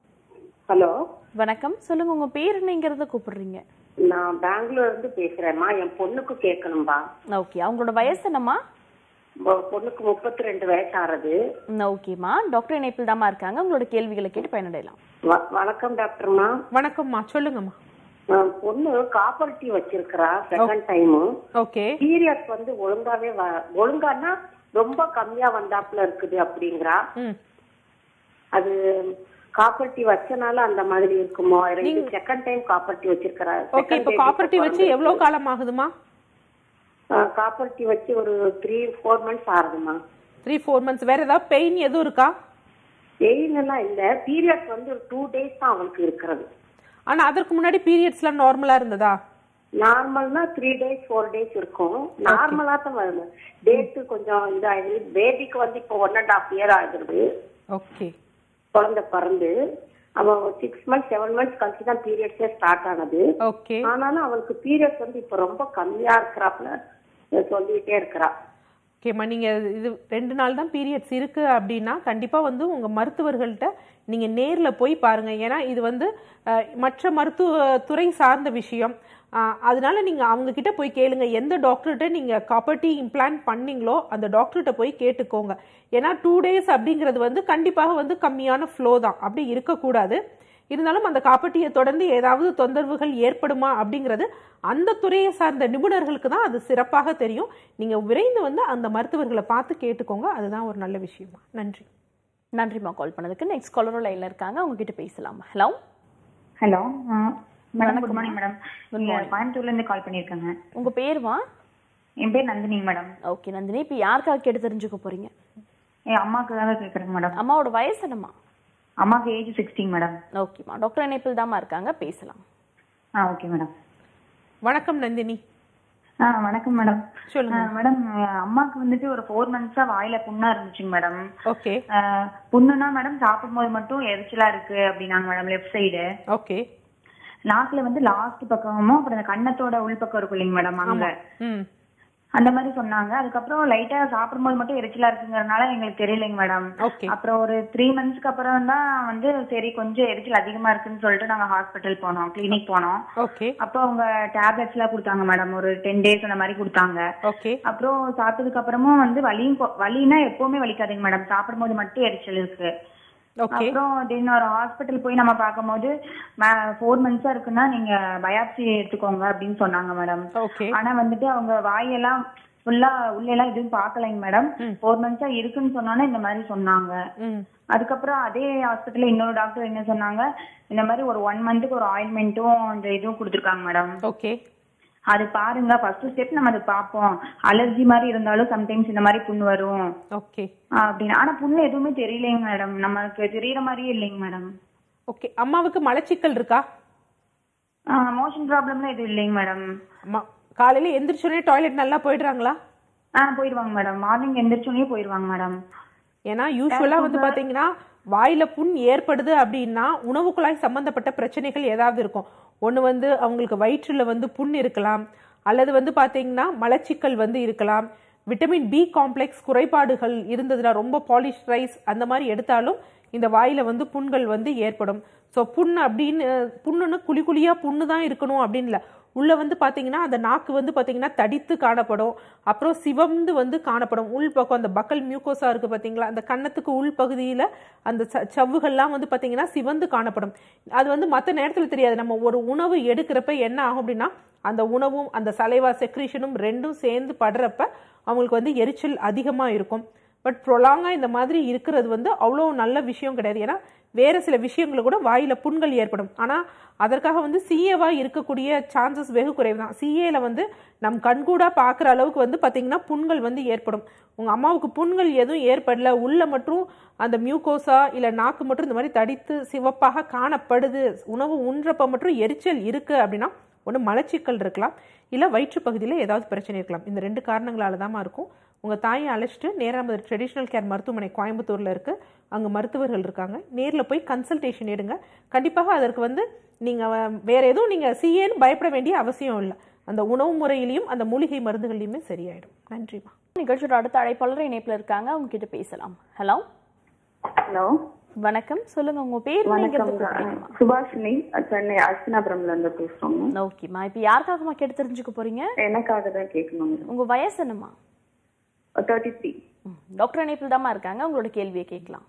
ஹலோ வணக்கம் சொல்லுங்க உங்க பேர் என்னங்கிறத கூப்பிடுறீங்க நான் பெங்களூர்ல இருந்து பேசுறேன்மா என் பொண்ணுக்கு கேட்கணும்பா ஓகே அவங்களோட வயசு என்னம்மா பொ- பொண்ணுக்கு முப்பத்தி ரெண்டு வயசு ஆறது ம், ஓகேம்மா டாக்டர் இணைப்பில் தாம்மா இருக்காங்க உங்களோட கேள்விகளை கேட்டு பயனடையலாம் வ- வணக்கம் டாக்டர்மா வணக்கம்மா சொல்லுங்கம்மா நான் பொண்ணு காப்பர் டீ வச்சிருக்கிறா செகண்ட் டைமு ஓகே பீரியட்ஸ் வந்து ஒழுங்காவே வ- ஒழுங்கானா ரொம்ப கம்மியா வந்தாப்புல இருக்குது அப்படிங்கிறா ம் அது காப்பர் டீ வச்சனால அந்த மாதிரி இருக்குமோ ரெண்டு செகண்ட் டைம் காப்பர் டீ வச்சிருக்கிறா ஓகே இப்போ காப்பர் டீ வச்சு எவ்வளோ காலம் ஆகுதுமா காப்பர் டீ வச்சு ஒரு த்ரீ ஃபோர் மந்த்ஸ் ஆகுதுமா த்ரீ ஃபோர் மந்த்ஸ் வேற ஏதாவது பெயின் எதுவும் இருக்கா பெயின் எல்லாம் இல்ல பீரியட்ஸ் வந்து ஒரு டூ டேஸ் தான் அவளுக்கு இருக்கிறது ஆனா அதற்கு முன்னாடி பீரியட்ஸ்லாம் நார்மலா இருந்ததா நார்மல்னா த்ரீ டேஸ் ஃபோர் டேஸ் இருக்கும் நார்மலா தான் வருது டேட்டு கொஞ்சம் இதாகுது பேபிக்கு வந்து இப்போ ஒன் அண்ட் ஹாஃப் இயர் ஆகுது ஓகே குழந்தை பிறந்து அவன் சிக்ஸ் மந்த்ஸ் செவன் மந்த்ஸ் கழிச்சு தான் பீரியட்ஸே ஸ்டார்ட் ஆனது ஓகே ஆனாலும் அவளுக்கு பீரியட்ஸ் வந்து இப்போ ரொம்ப கம்மியா இருக்கிறாப்புல சொல்லிட்டே இருக்கிறா ஓகேம்மா நீங்கள் இது ரெண்டு நாள் தான் பீரியட்ஸ் இருக்கு அப்படின்னா கண்டிப்பாக வந்து உங்கள் மருத்துவர்கள்ட்ட நீங்கள் நேரில் போய் பாருங்கள் ஏன்னா இது வந்து அஹ், மற்ற மருத்துவ துறை சார்ந்த விஷயம் அஹ், அதனால நீங்கள் அவங்க கிட்ட போய் கேளுங்க எந்த டாக்டர்கிட்ட நீங்கள் காப்பர்ட்டி இம்ப்ளான்ட் பண்ணீங்களோ அந்த டாக்டர்கிட்ட போய் கேட்டுக்கோங்க ஏன்னா டூ டேஸ் அப்படிங்கிறது வந்து கண்டிப்பாக வந்து கம்மியான ஃப்ளோ தான் அப்படி இருக்கக்கூடாது இருந்தாலும் அந்த காப்பட்டியை தொடர்ந்து ஏதாவது தொந்தரவுகள் ஏற்படுமா அப்படிங்கிறது அந்த துறையை சார்ந்த நிபுணர்களுக்கு தான் அது சிறப்பாக தெரியும் நீங்க விரைந்து வந்து அந்த மருத்துவர்களை பார்த்து கேட்டுக்கோங்க அதுதான் ஒரு நல்ல விஷயமா நன்றி நன்றிம்மா கால் பண்ணதுக்கு நெக்ஸ்ட் காலரும் லைன்ல இருக்காங்க அவங்க கிட்ட பேசலாம் hello hello madam good morning madam கோயம்புத்தூர்ல இருந்து கால் பண்ணிருக்கேங்க உங்க பேருமா என் பேர் நந்தினிங்க மேடம் ஓகே நந்தினி இப்போ யாருக்காக கேட்டு தெரிஞ்சுக்க போறீங்க என் அம்மாவுக்காக கேட்குறேங்க மேடம் அம்மாவோட வயசு என்னம்மா அம்மாவுக்கு ஏஜ் சிக்ஸ்டிங் மேடம் ஓகேம்மா டாக்டர் இணைப்பில் தாம்மா இருக்காங்க பேசலாம் ஆ ஓகே மேடம் வணக்கம் நந்தினி ஆ வணக்கம் மேடம் சொல்லுங்க மேடம் அம்மாவுக்கு வந்துட்டு ஒரு ஃபோர் மந்த்ஸா வாயில புண்ணா இருந்துச்சுங்க மேடம் ஓகே புண்ணுனா மேடம் சாப்பிடும்போது மட்டும் எரிச்சலா இருக்கு அப்படின்னாங்க மேடம் லெஃப்ட் சைடு ஓகே நாக்குல வந்து லாஸ்ட் பக்கமும் அப்புறம் இந்த கன்னத்தோட உள்பக்கம் இருக்கும் இல்லைங்க மேடம் அங்க ம் அந்த மாதிரி சொன்னாங்க அதுக்கப்புறம் லைட்டா சாப்பிடும்போது மட்டும் எரிச்சலா இருக்குங்கறதுனால எங்களுக்கு தெரியலைங்க மேடம் ஓகே அப்புறம் ஒரு த்ரீ மந்த்ஸ்க்கு அப்புறம் தான் வந்து சரி கொஞ்சம் எரிச்சல் அதிகமா இருக்குன்னு சொல்லிட்டு நாங்க ஹாஸ்பிட்டல் போனோம் கிளினிக் போனோம் ஓகே அப்போ அவங்க டேப்லெட்ஸ் எல்லாம் கொடுத்தாங்க மேடம் ஒரு டென் டேஸ் அந்த மாதிரி கொடுத்தாங்க ஓகே அப்புறம் சாப்பிட்டதுக்கு அப்புறமும் வந்து வலியும் கொ- வலினா எப்பவுமே வலிக்காதுங்க மேடம் சாப்பிடும்போது மட்டும் எரிச்சல் இருக்கு ஓகே அப்புறம் தென் ஒரு ஹாஸ்பிட்டல் போய் நம்ம பார்க்கும்போது ஃபோர் மந்த்ஸா இருக்குன்னா நீங்க பயாப்சி எடுத்துக்கோங்க அப்படின்னு சொன்னாங்க மேடம் ஓகே ஆனா வந்துட்டு அவங்க வாயெல்லாம் ஃபுல்லா உள்ள எல்லாம் எதுவும் பார்க்கலைங்க மேடம் ஃபோர் மந்த்ஸா இருக்குன்னு சொன்னோன்னே இந்த மாதிரி சொன்னாங்க ம் அதுக்கப்புறம் அதே ஹாஸ்பிட்டல்ல இன்னொரு டாக்டர் என்ன சொன்னாங்க இந்த மாதிரி ஒரு ஒன் மந்த்துக்கு ஒரு ஆயில்மெண்ட்டும் இந்த இதுவும் கொடுத்துருக்காங்க மேடம் ஓகே அது பாருங்க ஃபர்ஸ்ட் ஸ்டெப் நம்ம அது பார்ப்போம் அலர்ஜி மாதிரி இருந்தாலும் சம்டைம்ஸ் இந்த மாதிரி புண் வரும் ஓகே அப்படின்னு ஆனா புண்ணு எதுவுமே தெரியலைங்க மேடம் நமக்கு தெரியற மாதிரியே இல்லைங்க மேடம் ஓகே அம்மாவுக்கு மலச்சிக்கல் இருக்கா மோஷன் ப்ராப்ளம்லாம் எதுவும் இல்லைங்க மேடம் அம்மா காலையில எந்திரிச்சோடனே டாய்லெட் நல்லா போயிடுறாங்களா ஆ போயிடுவாங்க மேடம் மார்னிங் எந்திரிச்சோடனே போயிடுவாங்க மேடம் ஏன்னா யூஸ்வலா வந்து பாத்தீங்கன்னா வாயில புண் ஏற்படுது அப்படின்னா உணவு குழாய் சம்பந்தப்பட்ட பிரச்சனைகள் ஏதாவது இருக்கும் ஒண்ணு வந்து அவங்களுக்கு வயிற்றுல வந்து புண் இருக்கலாம் அல்லது வந்து பாத்தீங்கன்னா மலச்சிக்கல் வந்து இருக்கலாம் விட்டமின் பி காம்ப்ளெக்ஸ் குறைபாடுகள் இருந்ததுன்னா ரொம்ப பாலிஷ் ரைஸ் அந்த மாதிரி எடுத்தாலும் இந்த வாயில வந்து புண்கள் வந்து ஏற்படும் ஸோ புண் அப்படின்னு புண்ணுன்னு குழி குழியா புண்ணு தான் இருக்கணும் அப்படின்னு இல்லை உள்ள வந்து பாத்தீங்கன்னா அந்த நாக்கு வந்து பாத்தீங்கன்னா தடித்து காணப்படும் அப்புறம் சிவந்து வந்து காணப்படும் உள் பக்கம் அந்த பக்கல் மியூக்கோசா இருக்கு பாத்தீங்களா அந்த கன்னத்துக்கு உள் பகுதியில அந்த ச- சவ்வுகள்லாம் வந்து பாத்தீங்கன்னா சிவந்து காணப்படும் அது வந்து மற்ற நேரத்துல தெரியாது நம்ம ஒரு உணவு எடுக்கிறப்ப என்ன ஆகும் அப்படின்னா அந்த உணவும் அந்த சலைவா செக்ரீஷனும் ரெண்டும் சேர்ந்து படுறப்ப அவங்களுக்கு வந்து எரிச்சல் அதிகமா இருக்கும் பட் ப்ரொலாங்கா இந்த மாதிரி இருக்கிறது வந்து அவ்வளோ நல்ல விஷயம் கிடையாது ஏன்னா வேற சில விஷயங்கள் கூட வாயில புண்கள் ஏற்படும் ஆனா அதற்காக வந்து சிஏவா இருக்கக்கூடிய சான்சஸ் வெகு குறைவு தான் சிஏல வந்து நம் கண்கூடா பார்க்குற அளவுக்கு வந்து பாத்தீங்கன்னா புண்கள் வந்து ஏற்படும் உங்க அம்மாவுக்கு புண்கள் எதுவும் ஏற்படல உள்ள மட்டும் அந்த மியூகோசா இல்ல நாக்கு மட்டும் இந்த மாதிரி தடித்து சிவப்பாக காணப்படுது உணவு உண்றப்ப மட்டும் எரிச்சல் இருக்கு அப்படின்னா ஒன்று மலச்சிக்கல் இருக்கலாம் இல்லை வயிற்று பகுதியில் ஏதாவது பிரச்சனை இருக்கலாம் இந்த ரெண்டு காரணங்களால தாம்மா இருக்கும் உங்கள் தாயை அழைச்சிட்டு நேராக நம்ம ட்ரெடிஷ்னல் கேர் மருத்துவமனை கோயம்புத்தூரில் இருக்குது அங்கே மருத்துவர்கள் இருக்காங்க நேரில் போய் கன்சல்டேஷன் எடுங்க கண்டிப்பாக அதற்கு வந்து நீங்கள் வேற எதுவும் நீங்கள் சிஏன்னு பயப்பட வேண்டிய அவசியம் இல்லை அந்த உணவு முறையிலையும் அந்த மூலிகை மருந்துகள்லையுமே சரியாயிடும் நன்றிம்மா நிகழ்ச்சியோட அடுத்த அழைப்பாளர் இணைப்புல இருக்காங்க அவங்க கிட்ட பேசலாம் ஹலோ ஹலோ வணக்கம் சொல்லுங்க உங்க பேர் நீங்க வணக்கம் இருந்து கூப்பிடுறீங்கம்மா சுபாஷினி சென்னை அர்ச்சனாபுரம்ல இருந்து பேசுறோம் ஓகேம்மா இப்போ யாருக்காகமா கேட்டு தெரிஞ்சுக்க போறீங்க எனக்காக தான் கேட்கணும் உங்க வயசு என்னம்மா தேர்ட்டி த்ரீ ம், டாக்டர் இணைப்பில் தாம்மா இருக்காங்க உங்களோட கேள்வியை கேட்கலாம்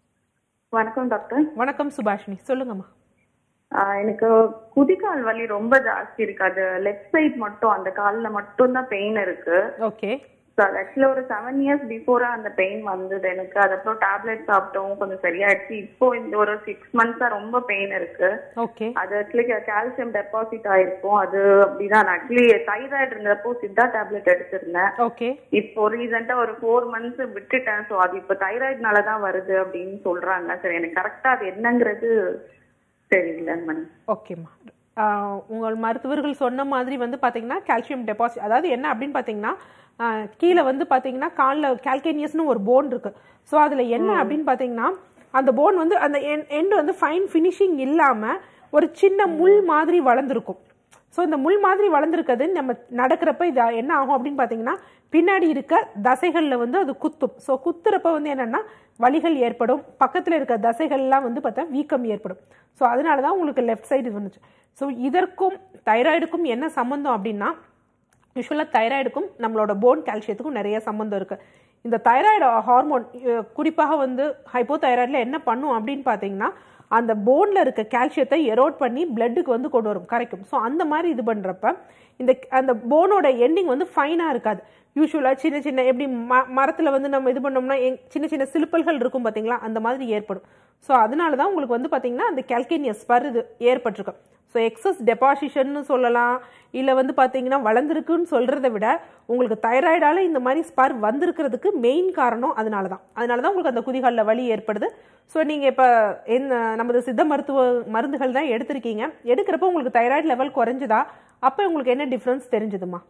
வணக்கம் டாக்டர் வணக்கம் சுபாஷினி சொல்லுங்கம்மா ஆஹ் எனக்கு குதிகால் வலி ரொம்ப ஜாஸ்தி இருக்கு அது லெஃப்ட் சைட் மட்டும் அந்த கால்ல மட்டும் தான் பெயின் இருக்கு ஓகே ஸோ அது ஆக்சுவலா ஒரு செவன் இயர்ஸ் பிஃபோரா அந்த பெயின் வந்தது எனக்கு அதுக்கப்புறம் டேப்லெட் சாப்பிட்டோம் கொஞ்சம் சரியாயிடுச்சு இப்போ இந்த ஒரு சிக்ஸ் மந்த்ஸா ரொம்ப பெயின் இருக்கு ஓகே அது ஆக்சுவலி கால்சியம் டெபாசிட் ஆயிருக்கும் அது அப்படிதான் ஆக்சுவலி தைராய்டு இருந்தப்போ சித்தா டேப்லெட் எடுத்திருந்தேன் ஓகே இப்போ ரீசெண்டா ஒரு ஃபோர் மந்த்ஸ் விட்டுட்டேன் ஸோ அது இப்போ தைராய்டுனால தான் வருது அப்படின்னு சொல்றாங்க சரி எனக்கு கரெக்டா அது என்னங்கிறது தெரியல மேடம் ஓகேம்மா ஆஹ் உங்கள் மருத்துவர்கள் சொன்ன மாதிரி வந்து பார்த்தீங்கன்னா கால்சியம் டெபாசிட் அதாவது என்ன அப்படின்னு பார்த்தீங்கன்னா ஆஹ் கீழே வந்து பார்த்தீங்கன்னா காலில் கால்கேனியஸ்னு ஒரு போன் இருக்கு ஸோ அதில் என்ன அப்படின்னு பார்த்தீங்கன்னா அந்த போன் வந்து அந்த எண்ட் வந்து ஃபைன் ஃபினிஷிங் இல்லாமல் ஒரு சின்ன முள் மாதிரி வளர்ந்துருக்கும் ஸோ இந்த முள் மாதிரி வளர்ந்துருக்கிறது நம்ம நடக்கிறப்ப இது என்ன ஆகும் அப்படின்னு பார்த்தீங்கன்னா பின்னாடி இருக்க தசைகளில் வந்து அது குத்தும் ஸோ குத்துறப்ப வந்து என்னென்னா வலிகள் ஏற்படும் பக்கத்தில் இருக்க தசைகள்லாம் வந்து பார்த்தா வீக்கம் ஏற்படும் ஸோ அதனால தான் உங்களுக்கு லெஃப்ட் சைடு இது வந்துச்சு ஸோ இதற்கும் தைராய்டுக்கும் என்ன சம்மந்தம் அப்படின்னா யூஸ்வலாக தைராய்டுக்கும் நம்மளோட போன் கால்சியத்துக்கும் நிறைய சம்மந்தம் இருக்குது இந்த தைராய்டு ஹார்மோன் குறிப்பாக வந்து ஹைப்போ தைராய்டில் என்ன பண்ணும் அப்படின்னு பார்த்தீங்கன்னா அந்த போனில் இருக்க கால்சியத்தை எரோட் பண்ணி பிளட்டுக்கு வந்து கொண்டு வரும் கரைக்கும் ஸோ அந்த மாதிரி இது பண்ணுறப்ப இந்த அந்த போனோட எண்டிங் வந்து ஃபைனாக இருக்காது யூஸ்வலாக சின்ன சின்ன எப்படி ம மரத்தில் வந்து நம்ம இது பண்ணோம்னா எங் சின்ன சின்ன சிலுப்பல்கள் இருக்கும் பார்த்தீங்களா அந்த மாதிரி ஏற்படும் ஸோ அதனால தான் உங்களுக்கு வந்து பார்த்தீங்கன்னா அந்த கேல்கேனியஸ் ஸ்பர் இது ஏற்பட்டிருக்கு ஸோ எக்ஸஸ் டெபாசிஷன்னு சொல்லலாம் இல்லை வந்து பார்த்தீங்கன்னா வளர்ந்துருக்குன்னு சொல்கிறத விட உங்களுக்கு தைராய்டால இந்த மாதிரி ஸ்பர் வந்திருக்கிறதுக்கு மெயின் காரணம் அதனால தான் அதனால தான் உங்களுக்கு அந்த குதிகாலில் வலி ஏற்படுது ஸோ நீங்கள் இப்போ என்ன நமது சித்த மருத்துவ மருந்துகள் தான் எடுத்திருக்கீங்க எடுக்கிறப்ப உங்களுக்கு தைராய்டு லெவல் குறைஞ்சதா அப்போ உங்களுக்கு என்ன டிஃப்ரென்ஸ் தெரிஞ்சுதுமா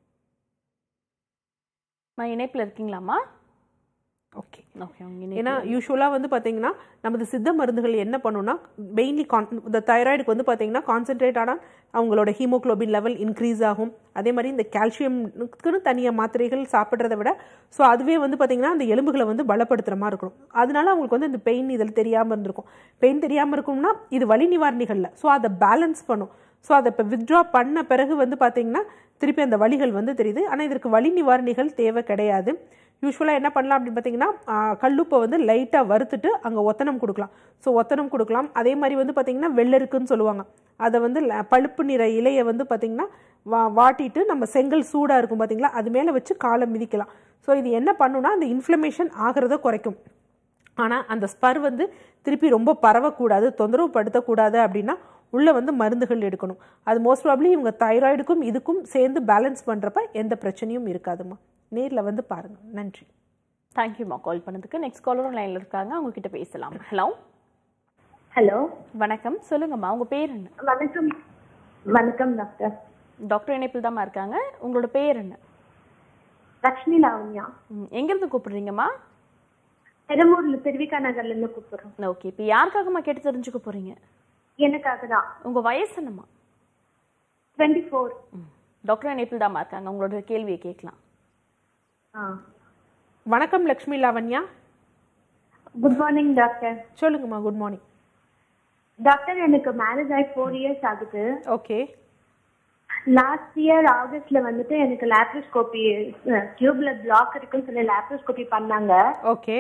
அம்மா, இணைப்புல இருக்கீங்களாம்மா ஓகே ஓகே உங்க ஏன்னா இணைப்புல யூஸ்வலாக வந்து பார்த்தீங்கன்னா நமது சித்த மருந்துகள் என்ன பண்ணுன்னா மெயின்லி கான் இந்த தைராய்டுக்கு வந்து பார்த்தீங்கன்னா கான்சென்ட்ரேட் ஆனால் அவங்களோட ஹீமோக்ளோபின் லெவல் இன்க்ரீஸ் ஆகும் அதே மாதிரி இந்த கால்சியம்க்குன்னு தனியாக மாத்திரைகள் சாப்பிட்றத விட ஸோ அதுவே வந்து பார்த்தீங்கன்னா அந்த எலும்புகளை வந்து பலப்படுத்துகிற மாதிரி இருக்கணும் அதனால அவங்களுக்கு வந்து இந்த பெயின் இதில் தெரியாமல் இருந்திருக்கும் பெயின் தெரியாமல் இருக்கும்னா இது வலி நிவாரணிகளில் ஸோ அதை பேலன்ஸ் பண்ணும் ஸோ அதை இப்போ வித்ட்ரா பண்ண பிறகு வந்து பார்த்தீங்கன்னா திருப்பி அந்த வலிகள் வந்து தெரியுது ஆனால் இதற்கு வலி நிவாரணிகள் தேவை கிடையாது யூஸ்வலாக என்ன பண்ணலாம் அப்படின்னு பார்த்தீங்கன்னா ஆ, கல்லுப்பை வந்து லைட்டாக வறுத்துட்டு அங்கே ஒத்தனம் கொடுக்கலாம் ஸோ ஒத்தனம் கொடுக்கலாம் அதே மாதிரி வந்து பார்த்தீங்கன்னா வெள்ளருக்குன்னு சொல்லுவாங்க அதை வந்து ல- பழுப்பு நிற இலையை வந்து பார்த்தீங்கன்னா வா வாட்டிட்டு நம்ம செங்கல் சூடாக இருக்கும் பார்த்தீங்களா அது மேலே வச்சு காலை மிதிக்கலாம் ஸோ இது என்ன பண்ணுன்னா அந்த இன்ஃப்ளமேஷன் ஆகிறத குறைக்கும் ஆனால் அந்த ஸ்பர் வந்து திருப்பி ரொம்ப பரவக்கூடாது தொந்தரவு படுத்தக்கூடாது அப்படின்னா உள்ளே வந்து மருந்துகள் எடுக்கணும் அது மோஸ்ட் ப்ராப்ளி இவங்க தைராய்டுக்கும் இதுக்கும் சேர்ந்து பேலன்ஸ் பண்ணுறப்ப எந்த பிரச்சனையும் இருக்காதும்மா நேரில் வந்து பாருங்கள் நன்றி தேங்க்யூம்மா கால் பண்ணதுக்கு நெக்ஸ்ட் காலரும் லைன்ல இருக்காங்க அவங்க கிட்ட பேசலாம் ஹலோ ஹலோ வணக்கம் சொல்லுங்கம்மா உங்க பேர் என்ன வணக்கம் வணக்கம் டாக்டர் டாக்டர் இணைப்பில் தாம்மா இருக்காங்க உங்களோட பேர் என்ன லக்ஷ்மி லாவண்யா ம், எங்கிருந்து கூப்பிடுறீங்கம்மா பெரம்பூர்ல திருவிக்கா நகர்ல இருந்து கூப்பிடுறோம் ஓகே இப்போ யாருக்காகம்மா கேட்டு தெரிஞ்சுக்க போறீங்க எனக்காக தான் உங்க வயசு என்னம்மா டுவெண்ட்டி ஃபோர் ம், டாக்டர் இணைப்பில் தாம்மா இருக்காங்க உங்களோட கேள்வியை கேட்கலாம் ஆ வணக்கம் Lakshmi Lavanya good morning doctor சொல்லுங்கம்மா குட் மார்னிங் டாக்டர் எனக்கு மேரேஜ் ஆகி ஃபோர் இயர்ஸ் ஆகுது ஓகே லாஸ்ட் இயர் ஆகஸ்ட்ல வந்துட்டு எனக்கு லேப்ரோஸ்கோபி டியூப்ல பிளாக் இருக்குன்னு சொல்லி லேப்ரோஸ்கோபி பண்ணாங்க ஓகே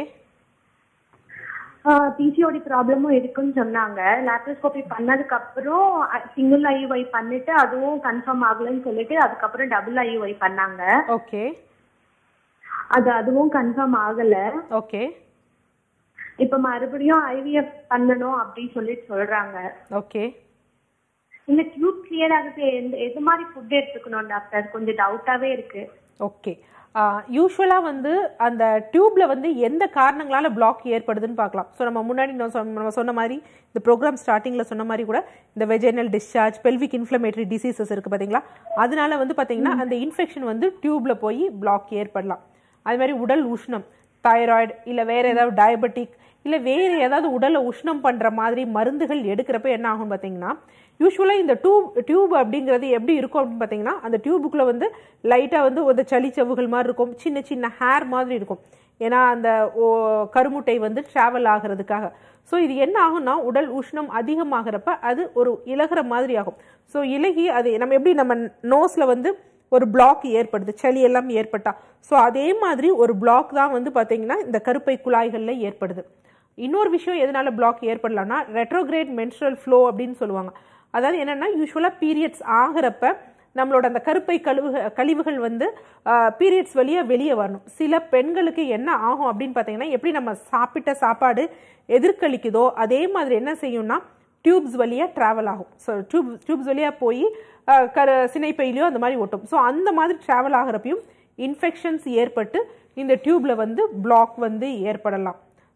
பிசிஓடி ப்ராப்ளமும் இருக்குன்னு சொன்னாங்க லேப்ரோஸ்கோபி பண்ணதுக்கு அப்புறம் சிங்கிள் ஐயுஐ பண்ணிட்டு அதுவும் கன்ஃபார்ம் ஆகலைன்னு சொல்லிட்டு அதுக்கப்புறம் டபுள் ஐயுஐ பண்ணாங்க ஓகே அது அதுவும் கன்ஃபார்ம் ஆகல ஓகே இப்ப மறுபடியும் ஐவிஎஃப் பண்ணணும் அப்படின்னு சொல்லிட்டு சொல்றாங்க ஓகே இந்த டியூப் கிளியர் ஆகுது எந்த எது மாதிரி ஃபுட் எடுத்துக்கணும் டாக்டர் கொஞ்சம் டவுட்டாவே இருக்கு ஓகே யூஸ்வலாக வந்து அந்த டியூப்ல வந்து எந்த காரணங்களால பிளாக் ஏற்படுதுன்னு பார்க்கலாம் ஸோ நம்ம முன்னாடி நான் சொன்ன- நம்ம சொன்ன மாதிரி இந்த ப்ரோக்ராம் ஸ்டார்டிங்கில் சொன்ன மாதிரி கூட இந்த vaginal discharge pelvic inflammatory diseases இருக்குது பார்த்தீங்களா அதனால வந்து பார்த்தீங்கன்னா அந்த இன்ஃபெக்ஷன் வந்து டியூப்ல போய் பிளாக் ஏற்படலாம் அது மாதிரி உடல் உஷ்ணம் தைராய்டு இல்லை வேற ஏதாவது டயபெட்டிக் இல்லை வேறு ஏதாவது உடலை உஷ்ணம் பண்ணுற மாதிரி மருந்துகள் எடுக்கிறப்ப என்ன ஆகும் பார்த்தீங்கன்னா யூஸ்வலாக இந்த டியூப் டியூப் அப்படிங்கிறது எப்படி இருக்கும் அப்படின்னு பார்த்தீங்கன்னா அந்த டியூபுக்குள்ளே வந்து லைட்டாக வந்து ஒரு சளிச்சவுகள் மாதிரி இருக்கும் சின்ன சின்ன ஹேர் மாதிரி இருக்கும் ஏன்னா அந்த ஓ கருமுட்டை வந்து ட்ராவல் ஆகிறதுக்காக ஸோ இது என்ன ஆகும்னா உடல் உஷ்ணம் அதிகமாகிறப்ப அது ஒரு இலகுற மாதிரி ஆகும் ஸோ இலகி அது நம்ம எப்படி நம்ம நோஸில் வந்து ஒரு பிளாக் ஏற்படுது சளி எல்லாம் ஏற்பட்டா ஸோ அதே மாதிரி ஒரு பிளாக் தான் வந்து பார்த்தீங்கன்னா இந்த கருப்பை குழாய்களில் ஏற்படுது இன்னொரு விஷயம் எதனால பிளாக் ஏற்படலாம்னா ரெட்ரோகிரேட் மென்ஸ்ட்ரல் ஃப்ளோ அப்படின்னு சொல்லுவாங்க அதாவது என்னன்னா யூஸ்வலாக பீரியட்ஸ் ஆகிறப்ப நம்மளோட அந்த கருப்பை கழிவு கழிவுகள் வந்து பீரியட்ஸ் வழியாக வெளியே வரணும் சில பெண்களுக்கு என்ன ஆகும் அப்படின்னு பார்த்தீங்கன்னா எப்படி நம்ம சாப்பிட்ட சாப்பாடு எதிர்கழிக்குதோ அதே மாதிரி என்ன செய்யும்னா டியூப்ஸ் வழியாக ட்ராவல் ஆகும் ஸோ டியூப் டியூப்ஸ் வழியாக போய் அஹ், கரு சினைப்பையிலையோ அந்த மாதிரி ஒட்டும் ஸோ அந்த மாதிரி ட்ராவல் ஆகிறப்பையும் இன்ஃபெக்ஷன்ஸ் ஏற்பட்டு இந்த டியூப்ல வந்து பிளாக் வந்து ஏற்படலாம் ஸோ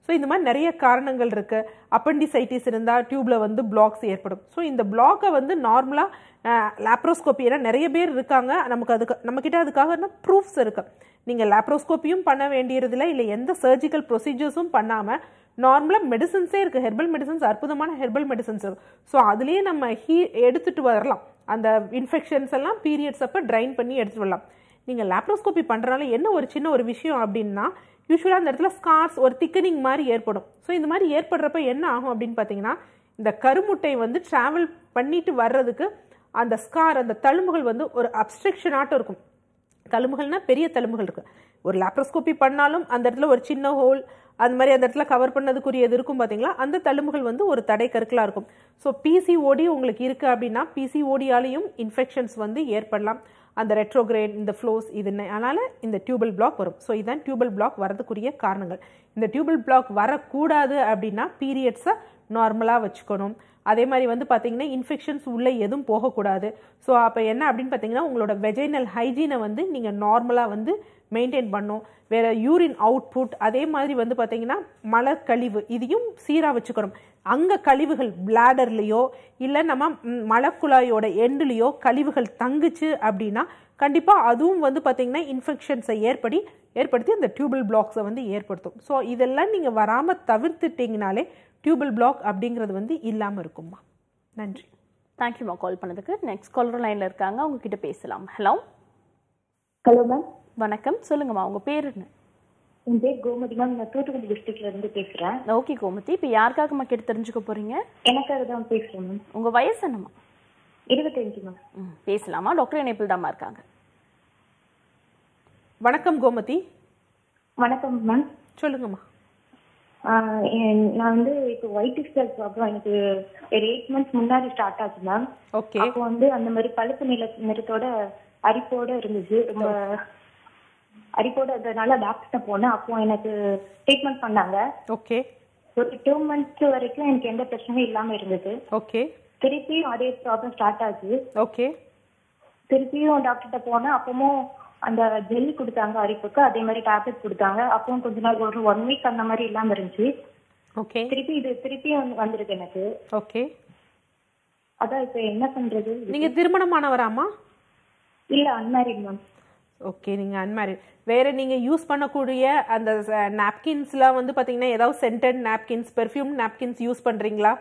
ஸோ இந்த மாதிரி நிறைய காரணங்கள் இருக்குது அப்பண்டிசைட்டிஸ் இருந்தால் டியூப்பில் வந்து பிளாக்ஸ் ஏற்படும் ஸோ இந்த பிளாக்கை வந்து நார்மலாக லேப்ரோஸ்கோப்பி ஏன்னா நிறைய பேர் இருக்காங்க நமக்கு அதுக்கு நம்மக்கிட்ட அதுக்காக ப்ரூஃப்ஸ் இருக்கு நீங்கள் லேப்ரோஸ்கோப்பியும் பண்ண வேண்டியதில்லை இல்லை எந்த சர்ஜிக்கல் ப்ரொசீஜர்ஸும் பண்ணாமல் நார்மலாக மெடிசன்ஸே இருக்குது ஹெர்பல் மெடிசன்ஸ் அற்புதமான ஹெர்பல் மெடிசன்ஸ் இருக்கு ஸோ அதுலேயே நம்ம ஹீ எடுத்துகிட்டு வரலாம் அந்த இன்ஃபெக்ஷன்ஸ் எல்லாம் பீரியட்ஸ் அப்போ ட்ரைன் பண்ணி எடுத்துட்டு வரலாம் நீங்கள் லேப்ரோஸ்கோப்பி பண்ணுறனால என்ன ஒரு சின்ன ஒரு விஷயம் அப்படின்னா யூஸ்வலாக அந்த இடத்துல ஸ்கார்ஸ் ஒரு திக்கனிங் மாதிரி ஏற்படும் ஸோ இந்த மாதிரி ஏற்படுறப்ப என்ன ஆகும் அப்படின்னு பார்த்தீங்கன்னா இந்த கருமுட்டை வந்து ட்ராவல் பண்ணிட்டு வர்றதுக்கு அந்த ஸ்கார் அந்த தழும்புகள் வந்து ஒரு அப்ஸ்ட்ரக்ஷன் ஆட்டம் இருக்கும் தழும்புகள்னா பெரிய தழும்புகள் இருக்கு ஒரு லேப்ரோஸ்கோப்பி பண்ணாலும் அந்த இடத்துல ஒரு சின்ன ஹோல் அந்த மாதிரி அந்த இடத்துல கவர் பண்ணதுக்குரியது இருக்கும் பார்த்தீங்களா அந்த தழும்புகள் வந்து ஒரு தடை கற்களாக இருக்கும் ஸோ பிசிஓடி உங்களுக்கு இருக்கு அப்படின்னா பிசிஓடியாலையும் இன்ஃபெக்ஷன்ஸ் வந்து ஏற்படலாம் அந்த ரெட்ரோகிரேட் இந்த ஃப்ளோஸ் இது அதனால் இந்த டியூபல் பிளாக் வரும் ஸோ இதுதான் டியூபல் பிளாக் வரதுக்குரிய காரணங்கள் இந்த டியூபல் பிளாக் வரக்கூடாது அப்படின்னா பீரியட்ஸை நார்மலாக வச்சுக்கணும் அதே மாதிரி வந்து பார்த்தீங்கன்னா இன்ஃபெக்ஷன்ஸ் உள்ளே எதுவும் போகக்கூடாது ஸோ அப்போ என்ன அப்படின்னு பார்த்தீங்கன்னா உங்களோட வெஜைனல் ஹைஜீனை வந்து நீங்கள் நார்மலாக வந்து மெயின்டைன் பண்ணும் வேறு யூரின் அவுட்புட் அதே மாதிரி வந்து பார்த்தீங்கன்னா மலர் கழிவு இதையும் சீராக வச்சுக்கணும் அங்கே கழிவுகள் பிளாடர்லேயோ இல்லை நம்ம ம், மலக்குழாயோட எண்டுலேயோ கழிவுகள் தங்குச்சு அப்படின்னா கண்டிப்பாக அதுவும் வந்து பார்த்தீங்கன்னா இன்ஃபெக்ஷன்ஸை ஏற்படி ஏற்படுத்தி அந்த டியூபல் பிளாக்ஸை வந்து ஏற்படுத்தும் ஸோ இதெல்லாம் நீங்கள் வராமல் தவிர்த்துட்டிங்கனாலே டியூபல் பிளாக் அப்படிங்கிறது வந்து இல்லாமல் இருக்கும்மா நன்றி தேங்க்யூமா கால் பண்ணதுக்கு நெக்ஸ்ட் காலர் லைன்ல இருக்காங்க அவங்க கிட்ட பேசலாம் ஹலோ ஹலோ மேம் வணக்கம் சொல்லுங்கம்மா உங்க பேர் என்ன என் பேர் கோமதி மேம் நான் தூத்துக்குடி டிஸ்ட்ரிக்ட்ல இருந்து பேசுறேன் ஓகே கோமதி இப்போ யாருக்காகம்மா கேட்டு தெரிஞ்சுக்க போறீங்க எனக்காக தான் பேசுறேன் மேம் உங்க வயசு என்னம்மா இருபத்தஞ்சு மேம் ம், பேசலாமா டாக்டர் இணைப்பில் தாம்மா இருக்காங்க வணக்கம் கோமதி வணக்கம் மேம் சொல்லுங்கம்மா ஆஹ் என்- நான் வந்து இப்போ ஒயிட் ஸ்டர் ப்ராப்ளம் எனக்கு ஒரு எயிட் மந்த்ஸ் முன்னாடி ஸ்டார்ட் ஆச்சு மேம் ஓகே அப்போ வந்து அந்த மாதிரி பழுப்பு நில நிறத்தோட அரிப்போட இருந்துச்சு ரொம்ப அரிப்போட இருந்ததுனால டாக்டர்கிட்ட போனேன் அப்போ எனக்கு ட்ரீட்மெண்ட் பண்ணாங்க ஓகே ஒரு டூ மந்த்ஸ் வரைக்கும் எனக்கு எந்த பிரச்சனையும் இல்லாம இருந்தது ஓகே திருப்பியும் அதே ப்ராப்ளம் ஸ்டார்ட் ஆச்சு ஓகே திருப்பியும் டாக்டர்கிட்ட போனேன் அப்பவும் அந்த ஜெல் கொடுத்தாங்க அரிப்புக்கு அதே மாதிரி டேப்லெட் கொடுத்தாங்க அப்பவும் கொஞ்ச நாள் ஒரு ஒன் வீக் அந்த மாதிரி இல்லாம இருந்துச்சு ஓகே திருப்பி இது திருப்பியும் வந்து- வந்திருக்கு எனக்கு ஓகே அதான் இப்ப என்ன பண்றது நீங்க திருமணமானவராமா இல்ல அன்மேரிட் மேம் ஓகே நீங்க அன்மேரிட் வேற நீங்க யூஸ் பண்ணக்கூடிய அந்த நாப்கின்ஸ்லாம் வந்து பாத்தீங்கன்னா ஏதாவது scented napkins perfume napkins use பண்றீங்களா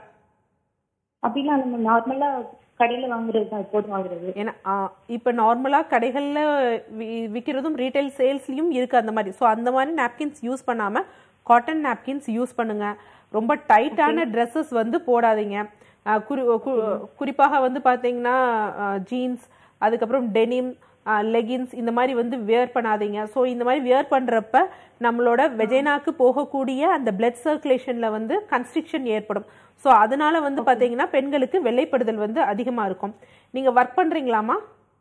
அப்படிலாம் நம்ம நார்மலா கடையில வாங்குறது தான் எப்போதும் வாங்குறது ஏன்னா ஆ, இப்ப நார்மலா கடைகள்ல வி- விக்கிறதும் ரீட்டைல் சேல்ஸ்லயும் இருக்கு அந்த மாதிரி ஸோ அந்த மாதிரி நாப்கின்ஸ் யூஸ் பண்ணாம காட்டன் நாப்கின்ஸ் யூஸ் பண்ணுங்க ரொம்ப டைட்டான ட்ரெஸ்ஸஸ் வந்து போடாதீங்க ஆ, குறி கு- குறிப்பாக வந்து பாத்தீங்கன்னா ஜீன்ஸ் அதுக்கப்புறம் டெனிம் லெகின்ஸ் இந்த மாதிரி வந்து வியர் பண்ணாதீங்க ஸோ இந்த மாதிரி வியர் பண்றப்ப நம்மளோட வெஜைனாக்கு போகக்கூடிய அந்த பிளட் சர்க்குலேஷன்ல வந்து கன்ஸ்ட்ரிக்ஷன் ஏற்படும் ஸோ அதனால வந்து பாத்தீங்கன்னா பெண்களுக்கு வெள்ளைப்படுதல் வந்து அதிகமா இருக்கும் நீங்க ஒர்க் பண்றீங்களாமா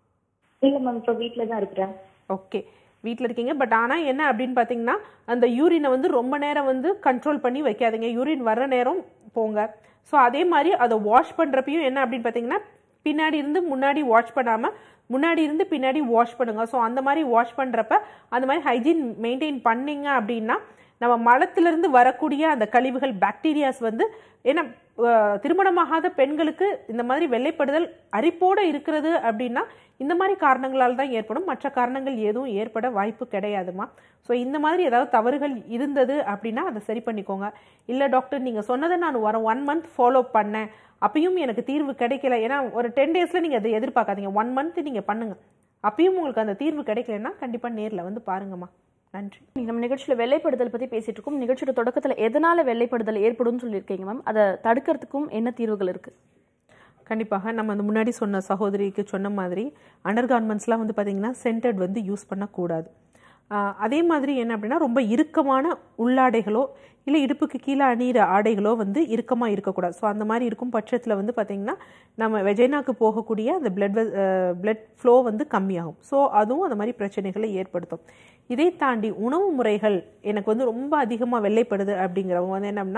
இல்ல மேம் இப்ப வீட்ல தான் இருக்கிறேன் ஓகே வீட்டில் இருக்கீங்க பட் ஆனால் என்ன அப்படின்னு பார்த்தீங்கன்னா அந்த யூரினை வந்து ரொம்ப நேரம் வந்து கண்ட்ரோல் பண்ணி வைக்காதீங்க யூரின் வர்ற நேரம் போங்க ஸோ அதே மாதிரி அதை வாஷ் பண்ணுறப்பையும் என்ன அப்படின்னு பார்த்தீங்கன்னா பின்னாடி இருந்து முன்னாடி வாஷ் பண்ணாமல் முன்னாடி இருந்து பின்னாடி வாஷ் பண்ணுங்க ஸோ அந்த மாதிரி வாஷ் பண்ணுறப்ப அந்த மாதிரி ஹைஜீன் மெயின்டைன் பண்ணீங்க அப்படின்னா நம்ம மலத்திலிருந்து வரக்கூடிய அந்த கழிவுகள் பாக்டீரியாஸ் வந்து ஏன்னா அஹ், திருமணமாகாத பெண்களுக்கு இந்த மாதிரி வெள்ளைப்படுதல் அரிப்போட இருக்கிறது அப்படின்னா இந்த மாதிரி காரணங்களால் தான் ஏற்படும் மற்ற காரணங்கள் எதுவும் ஏற்பட வாய்ப்பு கிடையாதுமா ஸோ இந்த மாதிரி ஏதாவது தவறுகள் இருந்தது அப்படின்னா அதை சரி பண்ணிக்கோங்க இல்லை டாக்டர் நீங்கள் சொன்னதை நான் வர ஒன் மந்த் ஃபாலோ பண்ணேன் அப்பயும் எனக்கு தீர்வு கிடைக்கல ஏன்னா ஒரு டென் டேஸில் நீங்கள் அதை எதிர்பார்க்காதீங்க ஒன் மந்த் நீங்கள் பண்ணுங்க அப்பயும் உங்களுக்கு அந்த தீர்வு கிடைக்கலன்னா கண்டிப்பாக நேரில் வந்து பாருங்கம்மா நன்றி இன்னைக்கு நம்ம நிகழ்ச்சியில வெள்ளைப்படுதல் பத்தி பேசிட்டு இருக்கோம் நிகழ்ச்சியோட தொடக்கத்துல எதனால வெள்ளைப்படுதல் ஏற்படும்னு சொல்லியிருக்கீங்க மேம் அதை தடுக்கிறதுக்கும் என்ன தீர்வுகள் இருக்கு கண்டிப்பாக நம்ம அந்த முன்னாடி சொன்ன சகோதரிக்கு சொன்ன மாதிரி அண்டர் கார்மெண்ட்ஸ்லாம் வந்து பார்த்தீங்கன்னா சென்டர்ட் வந்து யூஸ் பண்ணக்கூடாது ஆஹ் அதே மாதிரி என்ன அப்படின்னா ரொம்ப இறுக்கமான உள்ளாடைகளோ இல்லை இடுப்புக்கு கீழே அணிகிற ஆடைகளோ வந்து இறுக்கமாக இருக்கக்கூடாது ஸோ அந்த மாதிரி இருக்கும் பட்சத்தில் வந்து பார்த்திங்கன்னா நம்ம வெஜைனாக்கு போகக்கூடிய அந்த பிளட் பிளட் ஃப்ளோ வந்து கம்மியாகும் ஸோ அதுவும் அந்த மாதிரி பிரச்சனைகளை ஏற்படுத்தும் இதை தாண்டி உணவு முறைகள் எனக்கு வந்து ரொம்ப அதிகமாக வெள்ளைப்படுது அப்படிங்கிறவங்க வந்து என்ன அப்படின்னா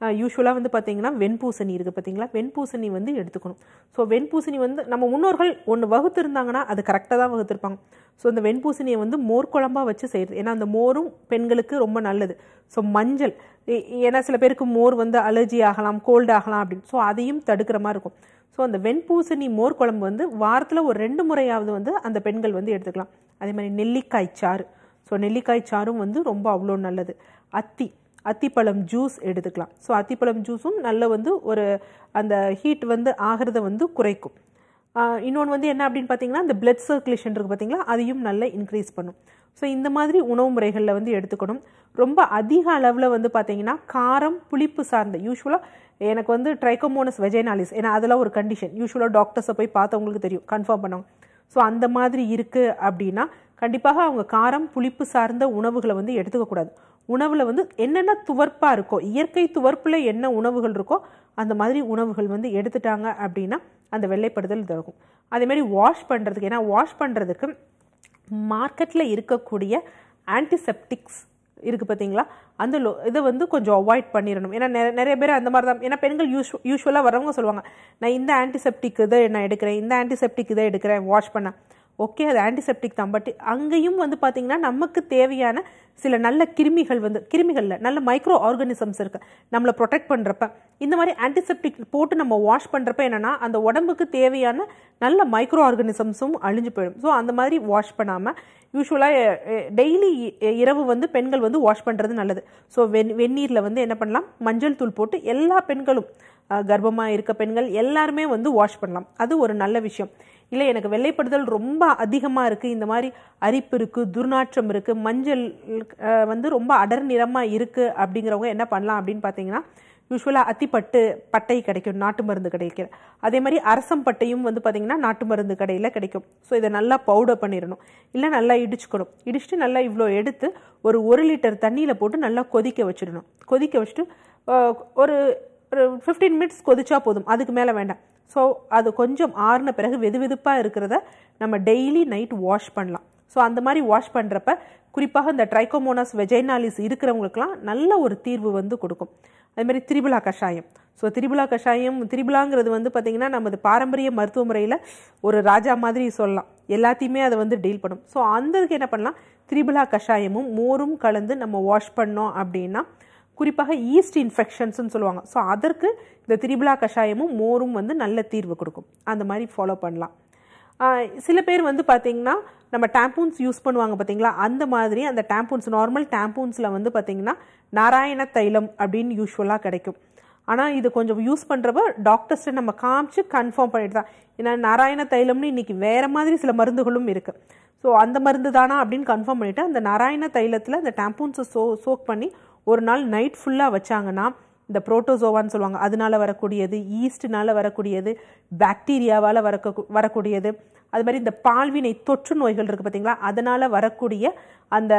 யூஸ்வலாக வந்து பார்த்தீங்கன்னா வெண்பூசணி இருக்குது பார்த்தீங்களா வெண்பூசணி வந்து எடுத்துக்கணும் ஸோ வெண்பூசணி வந்து நம்ம முன்னோர்கள் ஒன்று வகுத்திருந்தாங்கன்னா அது கரெக்டாக தான் வகுத்திருப்பாங்க ஸோ இந்த வெண்பூசணியை வந்து மோர் குழம்பா வச்சு செய்கிறது ஏன்னா அந்த மோரும் பெண்களுக்கு ரொம்ப நல்லது ஸோ மஞ்சள் ஏ- ஏன்னா சில பேருக்கு மோர் வந்து அலர்ஜி ஆகலாம் கோல்டு ஆகலாம் அப்படின்னு ஸோ அதையும் தடுக்கிற மாதிரி இருக்கும் ஸோ அந்த வெண்பூசணி மோர் குழம்பு வந்து வாரத்தில் ஒரு ரெண்டு முறையாவது வந்து அந்த பெண்கள் வந்து எடுத்துக்கலாம் அதே மாதிரி நெல்லிக்காய் சாறு ஸோ நெல்லிக்காய் சாறும் வந்து ரொம்ப அவ்வளோ நல்லது அத்தி அத்திப்பழம் ஜூஸ் எடுத்துக்கலாம் ஸோ அத்திப்பழம் ஜூஸும் நல்ல வந்து ஒரு அந்த ஹீட் வந்து ஆகிறத வந்து குறைக்கும் இன்னொன்று வந்து என்ன அப்படின்னு பார்த்தீங்கன்னா இந்த பிளட் சர்க்குலேஷன் இருக்குது பார்த்தீங்களா அதையும் நல்லா இன்க்ரீஸ் பண்ணும் ஸோ இந்த மாதிரி உணவு முறைகளில் வந்து எடுத்துக்கணும் ரொம்ப அதிக அளவில் வந்து பார்த்தீங்கன்னா காரம் புளிப்பு சார்ந்த யூஸ்வலாக எனக்கு வந்து ட்ரைகோமோனஸ் வெஜைனாலிஸ் ஏன்னா அதெல்லாம் ஒரு கண்டிஷன் யூஸ்வலாக டாக்டர்ஸை போய் பார்த்தவங்களுக்கு தெரியும் கன்ஃபார்ம் பண்ணுவாங்க ஸோ அந்த மாதிரி இருக்குது அப்படின்னா கண்டிப்பாக அவங்க காரம் புளிப்பு சார்ந்த உணவுகளை வந்து எடுத்துக்கக்கூடாது உணவில் வந்து என்னென்ன துவர்ப்பாக இருக்கோ இயற்கை துவர்ப்பில் என்ன உணவுகள் இருக்கோ அந்த மாதிரி உணவுகள் வந்து எடுத்துட்டாங்க அப்படின்னா அந்த வெள்ளைப்படுதல் தரும் அதே மாதிரி வாஷ் பண்ணுறதுக்கு ஏன்னா வாஷ் பண்ணுறதுக்கு மார்க்கெட்டில் இருக்கக்கூடிய ஆன்டிசெப்டிக்ஸ் இருக்குது பார்த்தீங்களா அந்த லோ இதை வந்து கொஞ்சம் அவாய்ட் பண்ணிடணும் ஏன்னா நிறைய நிறைய பேர் அந்த மாதிரி தான் ஏன்னா பெண்கள் யூஸ் யூஸ்வலாக வரவங்க சொல்லுவாங்க நான் இந்த ஆன்டிசெப்டிக் இதை நான் எடுக்கிறேன் இந்த ஆன்டிசெப்டிக் இதை எடுக்கிறேன் வாஷ் பண்ண ஓகே அது ஆன்டிசெப்டிக் தான் பட் அங்கேயும் வந்து பார்த்தீங்கன்னா நமக்கு தேவையான சில நல்ல கிருமிகள் வந்து கிருமிகளில் நல்ல மைக்ரோ ஆர்கானிசம்ஸ் இருக்கு நம்மளை ப்ரொடெக்ட் பண்ணுறப்ப இந்த மாதிரி ஆன்டிசெப்டிக் போட்டு நம்ம வாஷ் பண்ணுறப்ப என்னன்னா அந்த உடம்புக்கு தேவையான நல்ல மைக்ரோ ஆர்கானிசம்ஸும் அழிஞ்சு போயிடும் ஸோ அந்த மாதிரி வாஷ் பண்ணாமல் யூஸ்வலாக டெய்லி இரவு வந்து பெண்கள் வந்து வாஷ் பண்ணுறது நல்லது ஸோ வெந் வெந்நீரில் வந்து என்ன பண்ணலாம் மஞ்சள் தூள் போட்டு எல்லா பெண்களும் கர்ப்பமாக இருக்க பெண்கள் எல்லாருமே வந்து வாஷ் பண்ணலாம் அது ஒரு நல்ல விஷயம் இல்லை எனக்கு வெள்ளைப்படுதல் ரொம்ப அதிகமாக இருக்குது இந்த மாதிரி அரிப்பு இருக்குது துர்நாற்றம் இருக்குது மஞ்சள் அஹ், வந்து ரொம்ப அடர் நிறமாக இருக்குது அப்படிங்கிறவங்க என்ன பண்ணலாம் அப்படின்னு பார்த்தீங்கன்னா யூஸ்வலாக அத்திப்பட்டு பட்டை கிடைக்கும் நாட்டு மருந்து கிடைக்கும் அதே மாதிரி அரசம் பட்டையும் வந்து பார்த்தீங்கன்னா நாட்டு மருந்து கடையில் கிடைக்கும் ஸோ இதை நல்லா பவுடர் பண்ணிடணும் இல்லை நல்லா இடிச்சுக்கணும் இடிச்சுட்டு நல்லா இவ்வளோ எடுத்து ஒரு ஒரு லிட்டர் தண்ணியில் போட்டு நல்லா கொதிக்க வச்சிடணும் கொதிக்க வச்சுட்டு அஹ், ஒரு ஒரு ஃபிஃப்டீன் மினிட்ஸ் கொதிச்சா போதும் அதுக்கு மேலே வேண்டாம் ஸோ அது கொஞ்சம் ஆறின பிறகு வெது வெதுப்பாக இருக்கிறத நம்ம டெய்லி நைட் வாஷ் பண்ணலாம் ஸோ அந்த மாதிரி வாஷ் பண்ணுறப்ப குறிப்பாக இந்த ட்ரைகோமோனாஸ் வெஜைனாலிஸ் இருக்கிறவங்களுக்குலாம் நல்ல ஒரு தீர்வு வந்து கொடுக்கும் அதே மாதிரி திரிபுலா கஷாயம் ஸோ திரிபுலா கஷாயம் திரிபுலாங்கிறது வந்து பார்த்திங்கன்னா நமது பாரம்பரிய மருத்துவ முறையில் ஒரு ராஜா மாதிரி சொல்லலாம் எல்லாத்தையுமே அதை வந்து டீல் பண்ணும் ஸோ அந்ததுக்கு என்ன பண்ணலாம் திரிபுலா கஷாயமும் மோரும் கலந்து நம்ம வாஷ் பண்ணோம் அப்படின்னா குறிப்பாக ஈஸ்ட் இன்ஃபெக்ஷன்ஸ்னு சொல்லுவாங்க ஸோ அதற்கு இந்த திரிபுலா கஷாயமும் மோரும் வந்து நல்ல தீர்வு கொடுக்கும் அந்த மாதிரி ஃபாலோ பண்ணலாம் ஆஹ் சில பேர் வந்து பார்த்தீங்கன்னா நம்ம டேம்பூன்ஸ் யூஸ் பண்ணுவாங்க பார்த்தீங்களா அந்த மாதிரி அந்த டேம்பூன்ஸ் நார்மல் டேம்பூன்ஸில் வந்து பார்த்தீங்கன்னா நாராயண தைலம் அப்படின்னு யூஸ்வலாக கிடைக்கும் ஆனால் இது கொஞ்சம் யூஸ் பண்ணுறப்ப டாக்டர்ஸ்ட்டு நம்ம காமிச்சு கன்ஃபார்ம் பண்ணிட்டு தான் ஏன்னா நாராயண தைலம்னு இன்னைக்கு வேற மாதிரி சில மருந்துகளும் இருக்குது ஸோ அந்த மருந்து தானா அப்படின்னு கன்ஃபார்ம் பண்ணிவிட்டு அந்த நாராயண தைலத்தில் அந்த டேம்பூன்ஸை சோ சோக் பண்ணி ஒரு நாள் நைட் ஃபுல்லாக வச்சாங்கன்னா இந்த புரோட்டோசோவான்னு சொல்லுவாங்க அதனால வரக்கூடியது ஈஸ்ட்னால வரக்கூடியது பாக்டீரியாவால் வரக்க வரக்கூடியது அது மாதிரி இந்த பால்வினை தொற்று நோய்கள் இருக்குது பார்த்தீங்களா அதனால வரக்கூடிய அந்த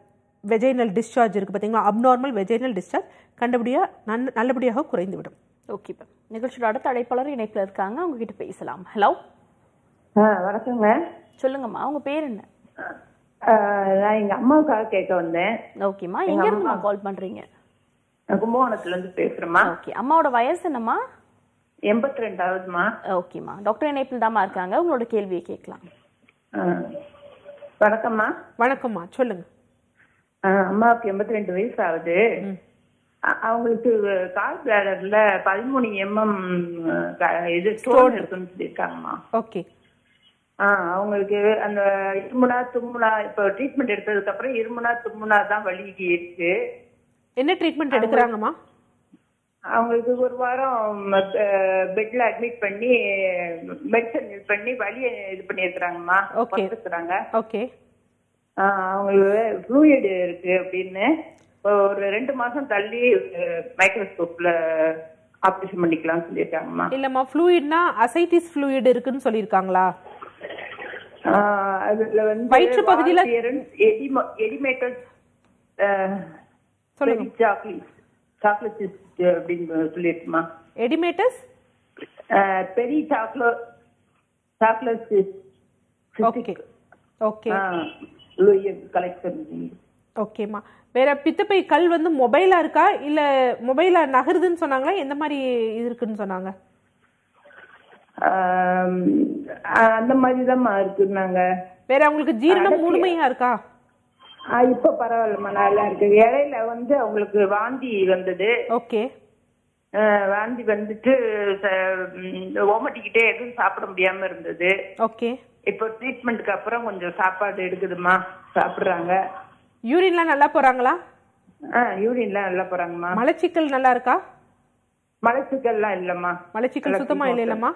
வெஜைனல் டிஸ்சார்ஜ் இருக்குது பார்த்தீங்களா அப்நார்மல் வெஜைனல் டிஸ்சார்ஜ் கண்டபடியாக நன் நல்லபடியாக குறைந்துவிடும் ஓகே மேம் நிகழ்ச்சியோட அடுத்த அழைப்பாளர் இணைப்பில் இருக்காங்க அவங்க கிட்ட பேசலாம் ஹலோ ஆ வணக்கங்க சொல்லுங்கம்மா உங்க பேர் என்ன ஆ, நான் எங்க அம்மாவுக்காக கேட்க வந்தேன் ஓகேம்மா எங்க எங்க இருந்து அம்மா- கால் பண்றீங்க நான் கும்பகோணத்துல இருந்து பேசுறேம்மா ஓகே அம்மாவோட வயசு என்னம்மா எண்பத்தி ரெண்டாவதுமா ஓகேம்மா டாக்டர் இணைப்பில் தாம்மா இருக்காங்க உங்களோட கேள்வியை கேட்கலாம் வணக்கம்மா வணக்கம்மா சொல்லுங்க ஆ, அம்மாவுக்கு எண்பத்தி ரெண்டு வயசு ஆகுது அ- அவங்களுக்கு கால் பிளாடர்ல பதிமூணு எம்எம் இது ஸ்டோன் இருக்குன்னு சொல்லியிருக்காங்கம்மா ஓகே ஆ அவங்களுக்கு அந்த இருமுனா தும்முனா இப்போ ட்ரீட்மெண்ட் எடுத்ததுக்கு அப்புறம் இருமுனா தும்முனா தான் வலி இருக்கு என்ன ட்ரீட்மெண்ட் எடுக்கிறாங்கம்மா அவங்களுக்கு ஒரு வாரம் பெட்ல அட்மிட் பண்ணி மெடிசன் இது பண்ணி வலிய இது பண்ணியிருக்கிறாங்கம்மா Okay. இருக்கிறாங்க ஓகே அவங்களுக்கு ஃப்ளூயிட் இருக்கு அப்படின்னு ஒரு ரெண்டு மாசம் தள்ளி மைக்ரோஸ்கோப்ல ஆப்ரேஷன் பண்ணிக்கலாம்னு சொல்லியிருக்காங்கம்மா இல்லம்மா ஃப்ளூயிட்னா அசைட்டிஸ் ஃப்ளூயிட் இருக்குன்னு சொல்லியிருக்காங்களா ஆஹ் அதுல வந்து வயிற்று பகுதியில- எடிமேட்டட் சொல்லுங்க. சாக்லேட் சாக்லேட் அப்படின்னு சொல்லியிருக்குமா எடிமேட்டஸ் பெரி சாக்லோ சாக்லேட் ஓகே ஓகே கலெக்ட் பண்ணி ஓகேம்மா வேற பித்தப்பை கல் வந்து மொபைலா இருக்கா இல்ல மொபைலா நகருதுன்னு சொன்னாங்களா எந்த மாதிரி இது இருக்குன்னு சொன்னாங்க ஆம், அந்த மாதிரி தான்மா இருக்குன்னாங்க வேற அவங்களுக்கு ஜீரணம் அடர்த்தியா- முழுமையா இருக்கா ஆ, இப்ப பரவாயில்லம்மா நல்லா இருக்கு இடையில வந்து அவங்களுக்கு வாந்தி வந்தது ஓகே வாந்தி வந்துட்டு ச- ம், ஓமட்டிக்கிட்டே எதுவும் சாப்பிட முடியாம இருந்தது ஓகே இப்போ ட்ரீட்மெண்ட்டுக்கு அப்புறம் கொஞ்சம் சாப்பாடு எடுக்குதுமா சாப்பிடுறாங்க யூரின்லாம் நல்லா போறாங்களா ஆ யூரின்லாம் நல்லா போறாங்கம்மா மலச்சிக்கல் நல்லா இருக்கா மலச்சிக்கல்லாம் இல்லம்மா மலச்சிக்கல் சுத்தமா இல்ல இல்லம்மா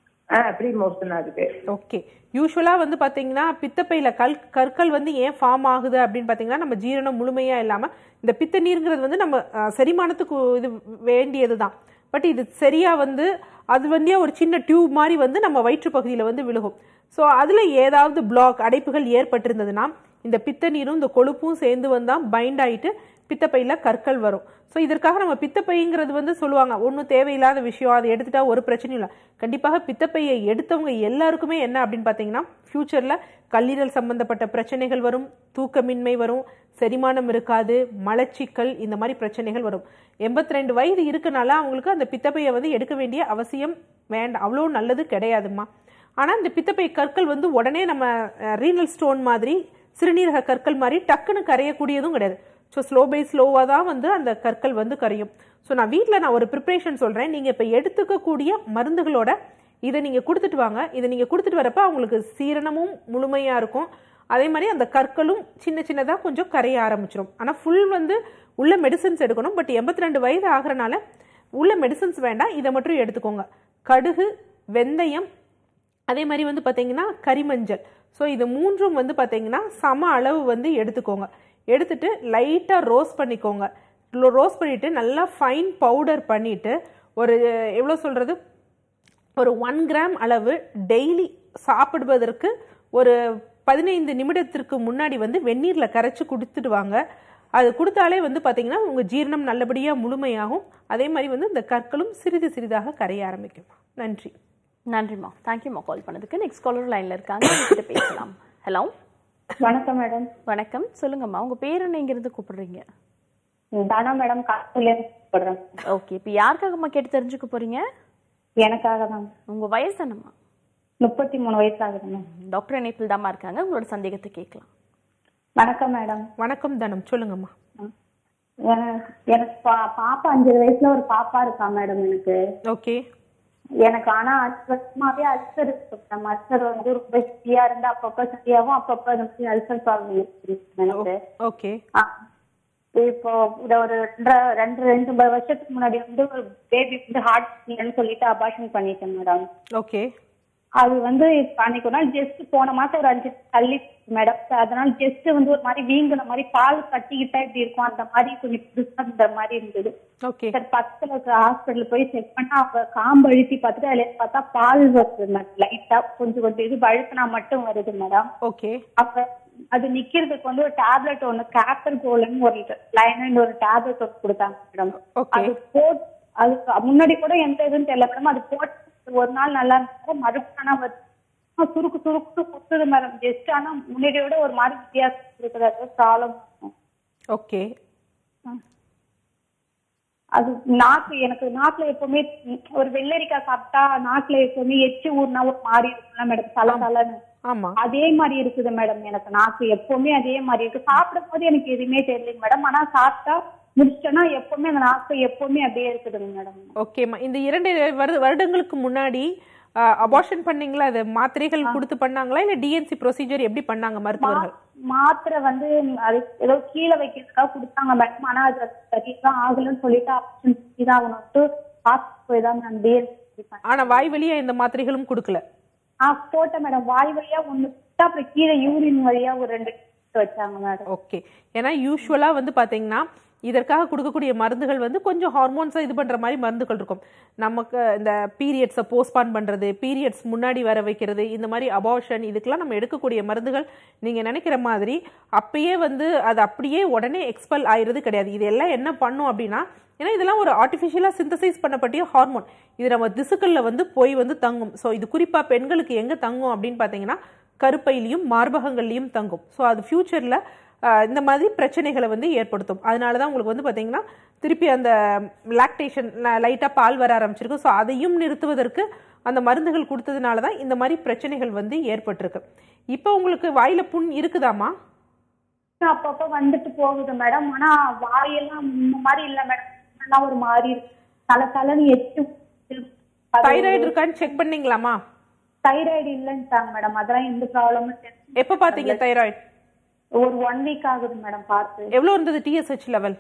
ஆ ப்ரீ மோஷனா இருக்கு ஓகே யூஸ்வலா வந்து பாத்தீங்கன்னா பித்தப்பையில கல் கற்கள் வந்து ஏன் ஃபார்ம் ஆகுது அப்படின்னு பாத்தீங்கன்னா நம்ம ஜீரணம் முழுமையா இல்லாம இந்த பித்த நீருங்கிறது வந்து நம்ம அஹ், செரிமானத்துக்கு இது வேண்டியது தான் பட் இது சரியா வந்து அது வந்து ஒரு சின்ன டியூப் மாதிரி வந்து நம்ம வயிற்று பகுதியில வந்து விழுகும் ஸோ அதுல ஏதாவது பிளாக் அடைப்புகள் ஏற்பட்டிருந்ததுன்னா இந்த பித்த நீரும் இந்த கொழுப்பும் சேர்ந்து வந்தா பைண்ட் ஆயிட்டு பித்தப்பையில கற்கள் வரும் ஸோ இதற்காக நம்ம பித்தப்பைங்கிறது வந்து சொல்லுவாங்க ஒன்றும் தேவையில்லாத விஷயம் அதை எடுத்துட்டா ஒரு பிரச்சனையும் இல்லை கண்டிப்பாக பித்தப்பையை எடுத்தவங்க எல்லாருக்குமே என்ன அப்படின்னு பார்த்தீங்கன்னா ஃப்யூச்சரில் கல்லீரல் சம்பந்தப்பட்ட பிரச்சனைகள் வரும் தூக்கமின்மை வரும் செரிமானம் இருக்காது மலச்சிக்கல் இந்த மாதிரி பிரச்சனைகள் வரும் எண்பத்தி ரெண்டு வயது இருக்கனால அவங்களுக்கு அந்த பித்தப்பையை வந்து எடுக்க வேண்டிய அவசியம் வேண்டாம் அவ்வளோ நல்லது கிடையாதும்மா ஆனால் இந்த பித்தப்பை கற்கள் வந்து உடனே நம்ம ரீனல் ஸ்டோன் மாதிரி சிறுநீரக கற்கள் மாதிரி டக்குன்னு கரையக்கூடியதும் கிடையாது ஸோ ஸ்லோ பை ஸ்லோவாக தான் வந்து அந்த கற்கள் வந்து கரையும் ஸோ நான் வீட்டில் நான் ஒரு ப்ரிப்ரேஷன் சொல்கிறேன் நீங்கள் இப்போ எடுத்துக்கக்கூடிய மருந்துகளோட இதை நீங்கள் கொடுத்துட்டு வாங்க இதை நீங்கள் கொடுத்துட்டு வரப்ப அவங்களுக்கு சீரணமும் முழுமையாக இருக்கும் அதே மாதிரி அந்த கற்களும் சின்ன சின்னதாக கொஞ்சம் கரைய ஆரம்பிச்சிடும் ஆனால் ஃபுல் வந்து உள்ள மெடிசன்ஸ் எடுக்கணும் பட் எண்பத்தி ரெண்டு வயது ஆகிறனால உள்ள மெடிசன்ஸ் வேண்டாம் இதை மட்டும் எடுத்துக்கோங்க கடுகு வெந்தயம் அதே மாதிரி வந்து பார்த்தீங்கன்னா கரிமஞ்சள் ஸோ இது மூன்றும் வந்து பார்த்தீங்கன்னா சம அளவு வந்து எடுத்துக்கோங்க எடுத்துட்டு லைட்டாக ரோஸ்ட் பண்ணிக்கோங்க ரோஸ்ட் பண்ணிவிட்டு நல்லா ஃபைன் பவுடர் பண்ணிவிட்டு ஒரு எவ்வளோ சொல்கிறது ஒரு ஒன் கிராம் அளவு டெய்லி சாப்பிடுவதற்கு ஒரு பதினைந்து நிமிடத்திற்கு முன்னாடி வந்து வெந்நீரில் கரைச்சி கொடுத்துட்டு வாங்க அது கொடுத்தாலே வந்து பார்த்தீங்கன்னா உங்கள் ஜீரணம் நல்லபடியாக முழுமையாகும் அதே மாதிரி வந்து இந்த கற்களும் சிறிது சிறிதாக கரைய ஆரம்பிக்கும் நன்றி நன்றிம்மா தேங்க்யூம்மா கால் பண்ணதுக்கு நெக்ஸ்ட் காலர் லைன்ல இருக்காங்க உங்ககிட்ட பேசலாம் ஹலோ வணக்கம் மேடம் வணக்கம் சொல்லுங்கம்மா உங்க பேர் என்ன இங்கிருந்து கூப்பிடுறீங்க தானா மேடம் காலையில கூப்பிடுறேன் ஓகே இப்போ யாருக்காகம்மா கேட்டு தெரிஞ்சுக்க போறீங்க எனக்காக தான் உங்க வயசு என்னம்மா முப்பத்தி மூணு வயசு ஆகுது மேம் டாக்டர் இணைப்பில் தாம்மா இருக்காங்க உங்களோட சந்தேகத்தை கேட்கலாம் வணக்கம் மேடம் வணக்கம் தனம் சொல்லுங்கம்மா எனக்கு எனக்கு பா- பாப்பா அஞ்சு வயசுல ஒரு பாப்பா இருக்கா மேடம் எனக்கு ஓகே எனக்கு ஆனா அஞ்சு வருஷமாவே அல்சர் இருக்கு மேம் அல்சர் வந்து ரொம்ப ஹெவியா இருந்து அப்பப்ப சரியாகும் அப்பப்ப இந்த மாதிரி அல்சர் ப்ராப்ளம் இருக்கு எனக்கு ஓகே ஆ. இப்போ இந்த ஒரு ரெண்டரை ரெண்டு ரெண்டு மூணு வருஷத்துக்கு முன்னாடி வந்து ஒரு பேபி வந்து ஹார்ட் இல்லைன்னு சொல்லிட்டு அபார்ஷன் பண்ணிட்டேன் மேடம் ஓகே அது வந்து இப்ப அன்னைக்கு ஒரு நாள் ஜஸ்ட் போன மாசம் ஒரு அஞ்சு தள்ளி மேடம் அதனால ஜஸ்ட் வந்து ஒரு மாதிரி வீங்குன மாதிரி பால் கட்டிக்கிட்டா இப்படி இருக்கும் அந்த மாதிரி கொஞ்சம் புதுசா இந்த மாதிரி இருந்தது ஓகே சரி பக்கத்துல இருக்க ஹாஸ்பிட்டல் போய் செக் பண்ணா அவங்க காம்பு அழுத்தி பார்த்துட்டு அதுல பார்த்தா பால் வருது லைட்டா கொஞ்சம் கொஞ்சம் இது அழுத்தினா மட்டும் வருது மேடம் ஓகே அப்ப அது நிக்கிறதுக்கு வந்து ஒரு டேப்லெட் ஒண்ணு கேப்பர் கோல்னு ஒரு லைன் ஒரு டேப்லெட் ஒன்று கொடுத்தாங்க மேடம் அது போட் அதுக்கு முன்னாடி கூட எந்த இதுன்னு தெரியல மேடம் அது போட்டு ஒரு நாள் நல்லா இருந்தா மறுபடியும் ஆனா வருது ஆ, சுருக்கு சுருக்கு குத்துது மேடம் ஜஸ்ட் ஆனா முன்னாடியோட விட ஒரு மாதிரி வித்தியாசம் இருக்குது அது ப்ராப்ளம் ஓகே அது நாக்கு எனக்கு நாக்குல எப்பவுமே ஒரு வெள்ளரிக்காய் சாப்பிட்டா நாக்குல எப்பவுமே எச்சு ஊர்னா ஒரு மாதிரி இருக்கும்ல மேடம் தல தலன்னு ஆமா அதே மாதிரி இருக்குது மேடம் எனக்கு நாக்கு எப்பவுமே அதே மாதிரி இருக்கு சாப்பிடும் போது எனக்கு எதுவுமே தெரியலைங்க மேடம் ஆனா சாப்பிட்டா முடிச்சிட்டேன்னா எப்பவுமே அந்த நாக்கு எப்பவுமே அப்படியே இருக்குதுங்க மேடம் ஓகேம்மா இந்த இரண்டு வருட வருடங்களுக்கு முன்னாடி அபார்ஷன் பண்ணீங்களா அது மாத்திரைகள் கொடுத்து பண்ணாங்களா இல்ல டிஎன்சி ப்ரொசீஜர் எப்படி பண்ணாங்க மருத்துவர்கள் மாத்திரை வந்து அது ஏதோ கீழே வைக்கிறதுக்காக கொடுத்தாங்க மேடம் ஆனா அது சரிதான் ஆகலன்னு சொல்லிட்டு ஆப்ஷன் தான் ஆகணும்ட்டு ஹாஸ்பிட்டல் போய் தான் மேம் டிஎன்சி ஆனா வாய் வழியா இந்த மாத்திரைகளும் கொடுக்கல ஆ போட்டேன் மேடம் வாய் வழியா ஒண்ணு போட்டா அப்புறம் கீழே யூரின் வழியா ஒரு ரெண்டு வச்சாங்க மேடம் ஓகே ஏன்னா யூஸ்வலா வந்து பாத்தீங்கன்னா இதற்காக கொடுக்கக்கூடிய மருந்துகள் வந்து கொஞ்சம் ஹார்மோன்ஸை இது பண்ற மாதிரி மருந்துகள் இருக்கும் நமக்கு இந்த பீரியட்ஸை போஸ்ட்பான் பண்றது பீரியட்ஸ் முன்னாடி வர வைக்கிறது இந்த மாதிரி அபார்ஷன் இதுக்கெல்லாம் நம்ம எடுக்கக்கூடிய மருந்துகள் நீங்க நினைக்கிற மாதிரி அப்பயே வந்து அது அப்படியே உடனே எக்ஸ்பெல் ஆயிருது கிடையாது இது எல்லாம் என்ன பண்ணும் அப்படின்னா ஏன்னா இதெல்லாம் ஒரு ஆர்டிஃபிஷியலாக சிந்தசைஸ் பண்ணப்பட்டிய ஹார்மோன் இது நம்ம திசுக்களில் வந்து போய் வந்து தங்கும் ஸோ இது குறிப்பாக பெண்களுக்கு எங்கே தங்கும் அப்படின்னு பார்த்தீங்கன்னா கருப்பையிலையும் மார்பகங்கள்லையும் தங்கும் ஸோ அது ஃப்யூச்சரில் ஆஹ், இந்த மாதிரி பிரச்சனைகளை வந்து ஏற்படுத்தும் அதனால தான் உங்களுக்கு வந்து பார்த்தீங்கன்னா திருப்பி அந்த லாக்டேஷன் லைட்டாக பால் வர ஆரம்பிச்சிருக்கு ஸோ அதையும் நிறுத்துவதற்கு அந்த மருந்துகள் கொடுத்ததுனால தான் இந்த மாதிரி பிரச்சனைகள் வந்து ஏற்பட்டிருக்கு இப்போ உங்களுக்கு வாயில புண் இருக்குதாம்மா அப்பப்ப வந்துட்டு போகுது மேடம் ஆனா வாயெல்லாம் இந்த மாதிரி இல்ல மேடம் எல்லாம் ஒரு மாதிரி இருக்கு தலை தலைன்னு எச்சு தைராய்டு இருக்கான்னு செக் பண்ணீங்களாமா தைராய்டு இல்லைன்ட்டாங்க மேடம் அதெல்லாம் எந்த ப்ராப்ளமும் எப்போ பார்த்தீங்க தைராய்டு ஒரு ஒன் வீக் ஆகுது மேடம் பார்த்து எவ்வளோ இருந்தது டிஎஸ்ஹெச் லெவல்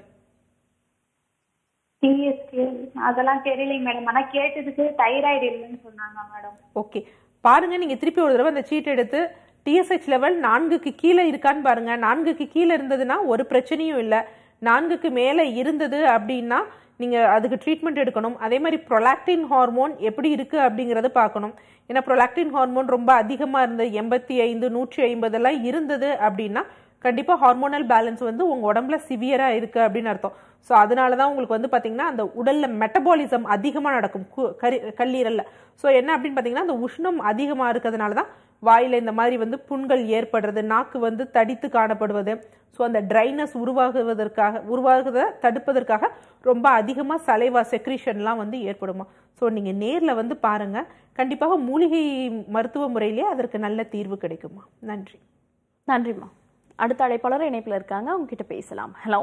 டிஎஸ்கே அதெல்லாம் தெரியலைங்க மேடம் ஆனா கேட்டதுக்கு தைராய்டு இல்லைன்னு சொன்னாங்க மேடம் ஓகே பாருங்க நீங்க திருப்பி ஒரு தடவை அந்த சீட் எடுத்து டிஎஸ்ஹெச் லெவல் நான்குக்கு கீழே இருக்கான்னு பாருங்க நான்குக்கு கீழே இருந்ததுன்னா ஒரு பிரச்சனையும் இல்லை நான்குக்கு மேலே இருந்தது அப்படின்னா நீங்க அதுக்கு ட்ரீட்மெண்ட் எடுக்கணும் அதே மாதிரி ப்ரொலாக்டின் ஹார்மோன் எப்படி இருக்கு அப்படிங்கறத பார்க்கணும் ஏன்னா ப்ரொலாக்டின் ஹார்மோன் ரொம்ப அதிகமா இருந்து எண்பத்தி ஐந்து நூற்றி ஐம்பதெல்லாம் இருந்தது அப்படின்னா கண்டிப்பா ஹார்மோனல் பேலன்ஸ் வந்து உங்க உடம்புல சிவியரா இருக்கு அப்படின்னு அர்த்தம் ஸோ அதனால தான் உங்களுக்கு வந்து பாத்தீங்கன்னா அந்த உடல்ல மெட்டபாலிசம் அதிகமா நடக்கும் கு- கரி கல்லீரல்ல ஸோ என்ன அப்படின்னு பாத்தீங்கன்னா அந்த உஷ்ணம் அதிகமா இருக்கிறதுனால தான் வாயில இந்த மாதிரி வந்து புண்கள் ஏற்படுறது நாக்கு வந்து தடித்து காணப்படுவது ஸோ அந்த ட்ரைனஸ் உருவாகுவதற்காக உருவாகுவதை தடுப்பதற்காக ரொம்ப அதிகமாக சலைவா செக்ரீஷன்லாம் வந்து ஏற்படுமா ஸோ நீங்கள் நேரில் வந்து பாருங்க கண்டிப்பாக மூலிகை மருத்துவ முறையிலே அதற்கு நல்ல தீர்வு கிடைக்குமா நன்றி நன்றிம்மா அடுத்த அழைப்பாளர் இணைப்பில் இருக்காங்க அவங்க கிட்ட பேசலாம் ஹலோ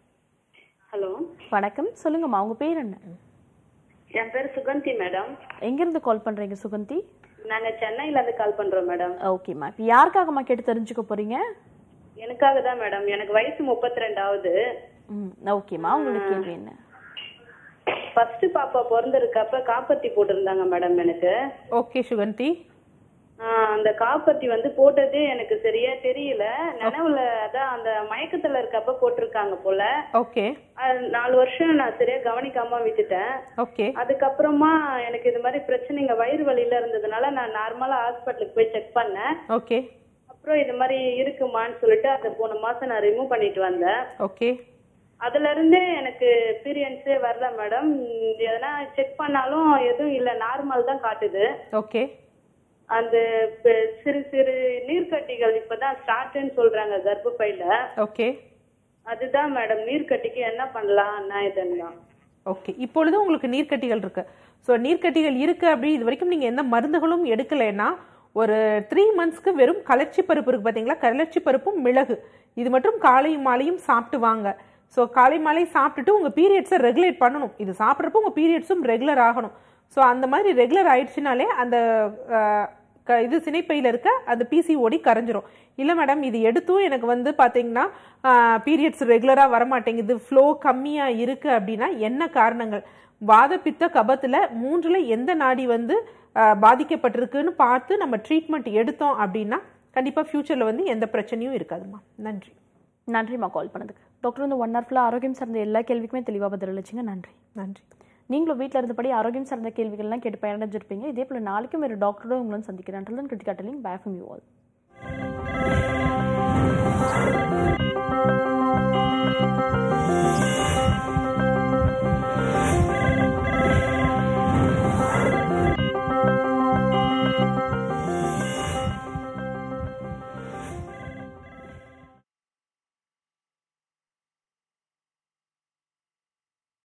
ஹலோ வணக்கம் சொல்லுங்கம்மா உங்க பேர் என்ன என் பேர் சுகந்தி மேடம் எங்கிருந்து கால் பண்றீங்க சுகந்தி நாங்க சென்னையில இருந்து கால் பண்றோம் மேடம் ஓகேம்மா இப்போ யாருக்காகம்மா கேட்டு தெரிஞ்சுக்க போறீங்க எனக்காக தான் மேடம் எனக்கு வயசு முப்பத்தி ரெண்டாவது ம் ஓகேம்மா உங்களுக்கு கேள்வி என்ன ஃபர்ஸ்ட் பாப்பா பிறந்திருக்கப்ப காப்பத்தி போட்டிருந்தாங்க மேடம் எனக்கு ஓகே சுகந்தி ஆஹ் அந்த காப்பத்தி வந்து போட்டது எனக்கு சரியா தெரியல நினைவுல அதான் அந்த மயக்கத்துல இருக்கப்ப போட்டிருக்காங்க போல ஓகே அது நாலு வருஷம் நான் சரியா கவனிக்காம விட்டுட்டேன் ஓகே அதுக்கப்புறமா எனக்கு இது மாதிரி பிரச்சனைங்க வயிறு வலியில இருந்ததுனால நான் நார்மலா ஹாஸ்பிட்டலுக்கு போய் செக் பண்ணேன் ஓகே அப்புறம் இது மாதிரி இருக்குமான்னு சொல்லிட்டு அதை போன மாசம் நான் ரிமூவ் பண்ணிட்டு வந்தேன் ஓகே அதுல இருந்தே எனக்கு பீரியன்ஸே வரல மேடம் எதனா செக் பண்ணாலும் எதுவும் இல்ல நார்மல் தான் காட்டுது ஓகே அந்த ப- சிறு சிறு நீர்க்கட்டிகள் இப்பதான் ஸ்டார்ட்னு சொல்றாங்க கர்ப்பப்பையில ஓகே அதுதான் மேடம் நீர்க்கட்டிக்கு என்ன பண்ணலாம் என்ன இதுன்னா ஓகே இப்பொழுது உங்களுக்கு நீர்க்கட்டிகள் இருக்கு ஸோ நீர்க்கட்டிகள் இருக்கு அப்படி இது வரைக்கும் நீங்க எந்த மருந்துகளும் எடுக்கலைன்னா ஒரு த்ரீ மந்த்ஸ்க்கு வெறும் கலர்ச்சி பருப்பு இருக்கு பாத்தீங்களா கலர்ச்சி பருப்பும் மிளகு இது மட்டும் காலையும் மாலையும் சாப்பிட்டு வாங்க ஸோ காலை மாலை சாப்பிட்டுட்டு உங்க பீரியட்ஸை ரெகுலேட் பண்ணணும் இது சாப்பிட்றப்போ உங்க பீரியட்ஸும் ரெகுலர் ஆகணும் ஸோ அந்த மாதிரி ரெகுலர் ஆயிடுச்சுனாலே அந்த அஹ், க- இது சினைப்பையில் இருக்க அந்த பிசிஓடி கரைஞ்சிரும் இல்லை மேடம் இது எடுத்தும் எனக்கு வந்து பார்த்தீங்கன்னா பீரியட்ஸ் ரெகுலராக வரமாட்டேங்குது ஃப்ளோ கம்மியாக இருக்குது அப்படின்னா என்ன காரணங்கள் வாதப்பித்த கபத்தில் மூன்றில் எந்த நாடி வந்து ஆஹ், பாதிக்கப்பட்டிருக்குன்னு பார்த்து நம்ம ட்ரீட்மெண்ட் எடுத்தோம் அப்படின்னா கண்டிப்பாக ஃப்யூச்சரில் வந்து எந்த பிரச்சனையும் இருக்காதுமா நன்றி நன்றிம்மா கால் பண்ணதுக்கு டாக்டர் வந்து ஒன் ஹவர் ஆரோக்கியம் சார்ந்த எல்லா கேள்விக்குமே தெளிவாக பதிலளிச்சிங்க நன்றி நன்றி நீங்களும் வீட்டில் இருந்தபடி ஆரோக்கியம் சார்ந்த கேள்விகள்லாம் கேட்டு பயனடைஞ்சிருப்பீங்க இதே போல் நாளைக்கும் ஒரு டாக்டரோட உங்களும் சந்திக்கிறேன் Krithika telling bye from you all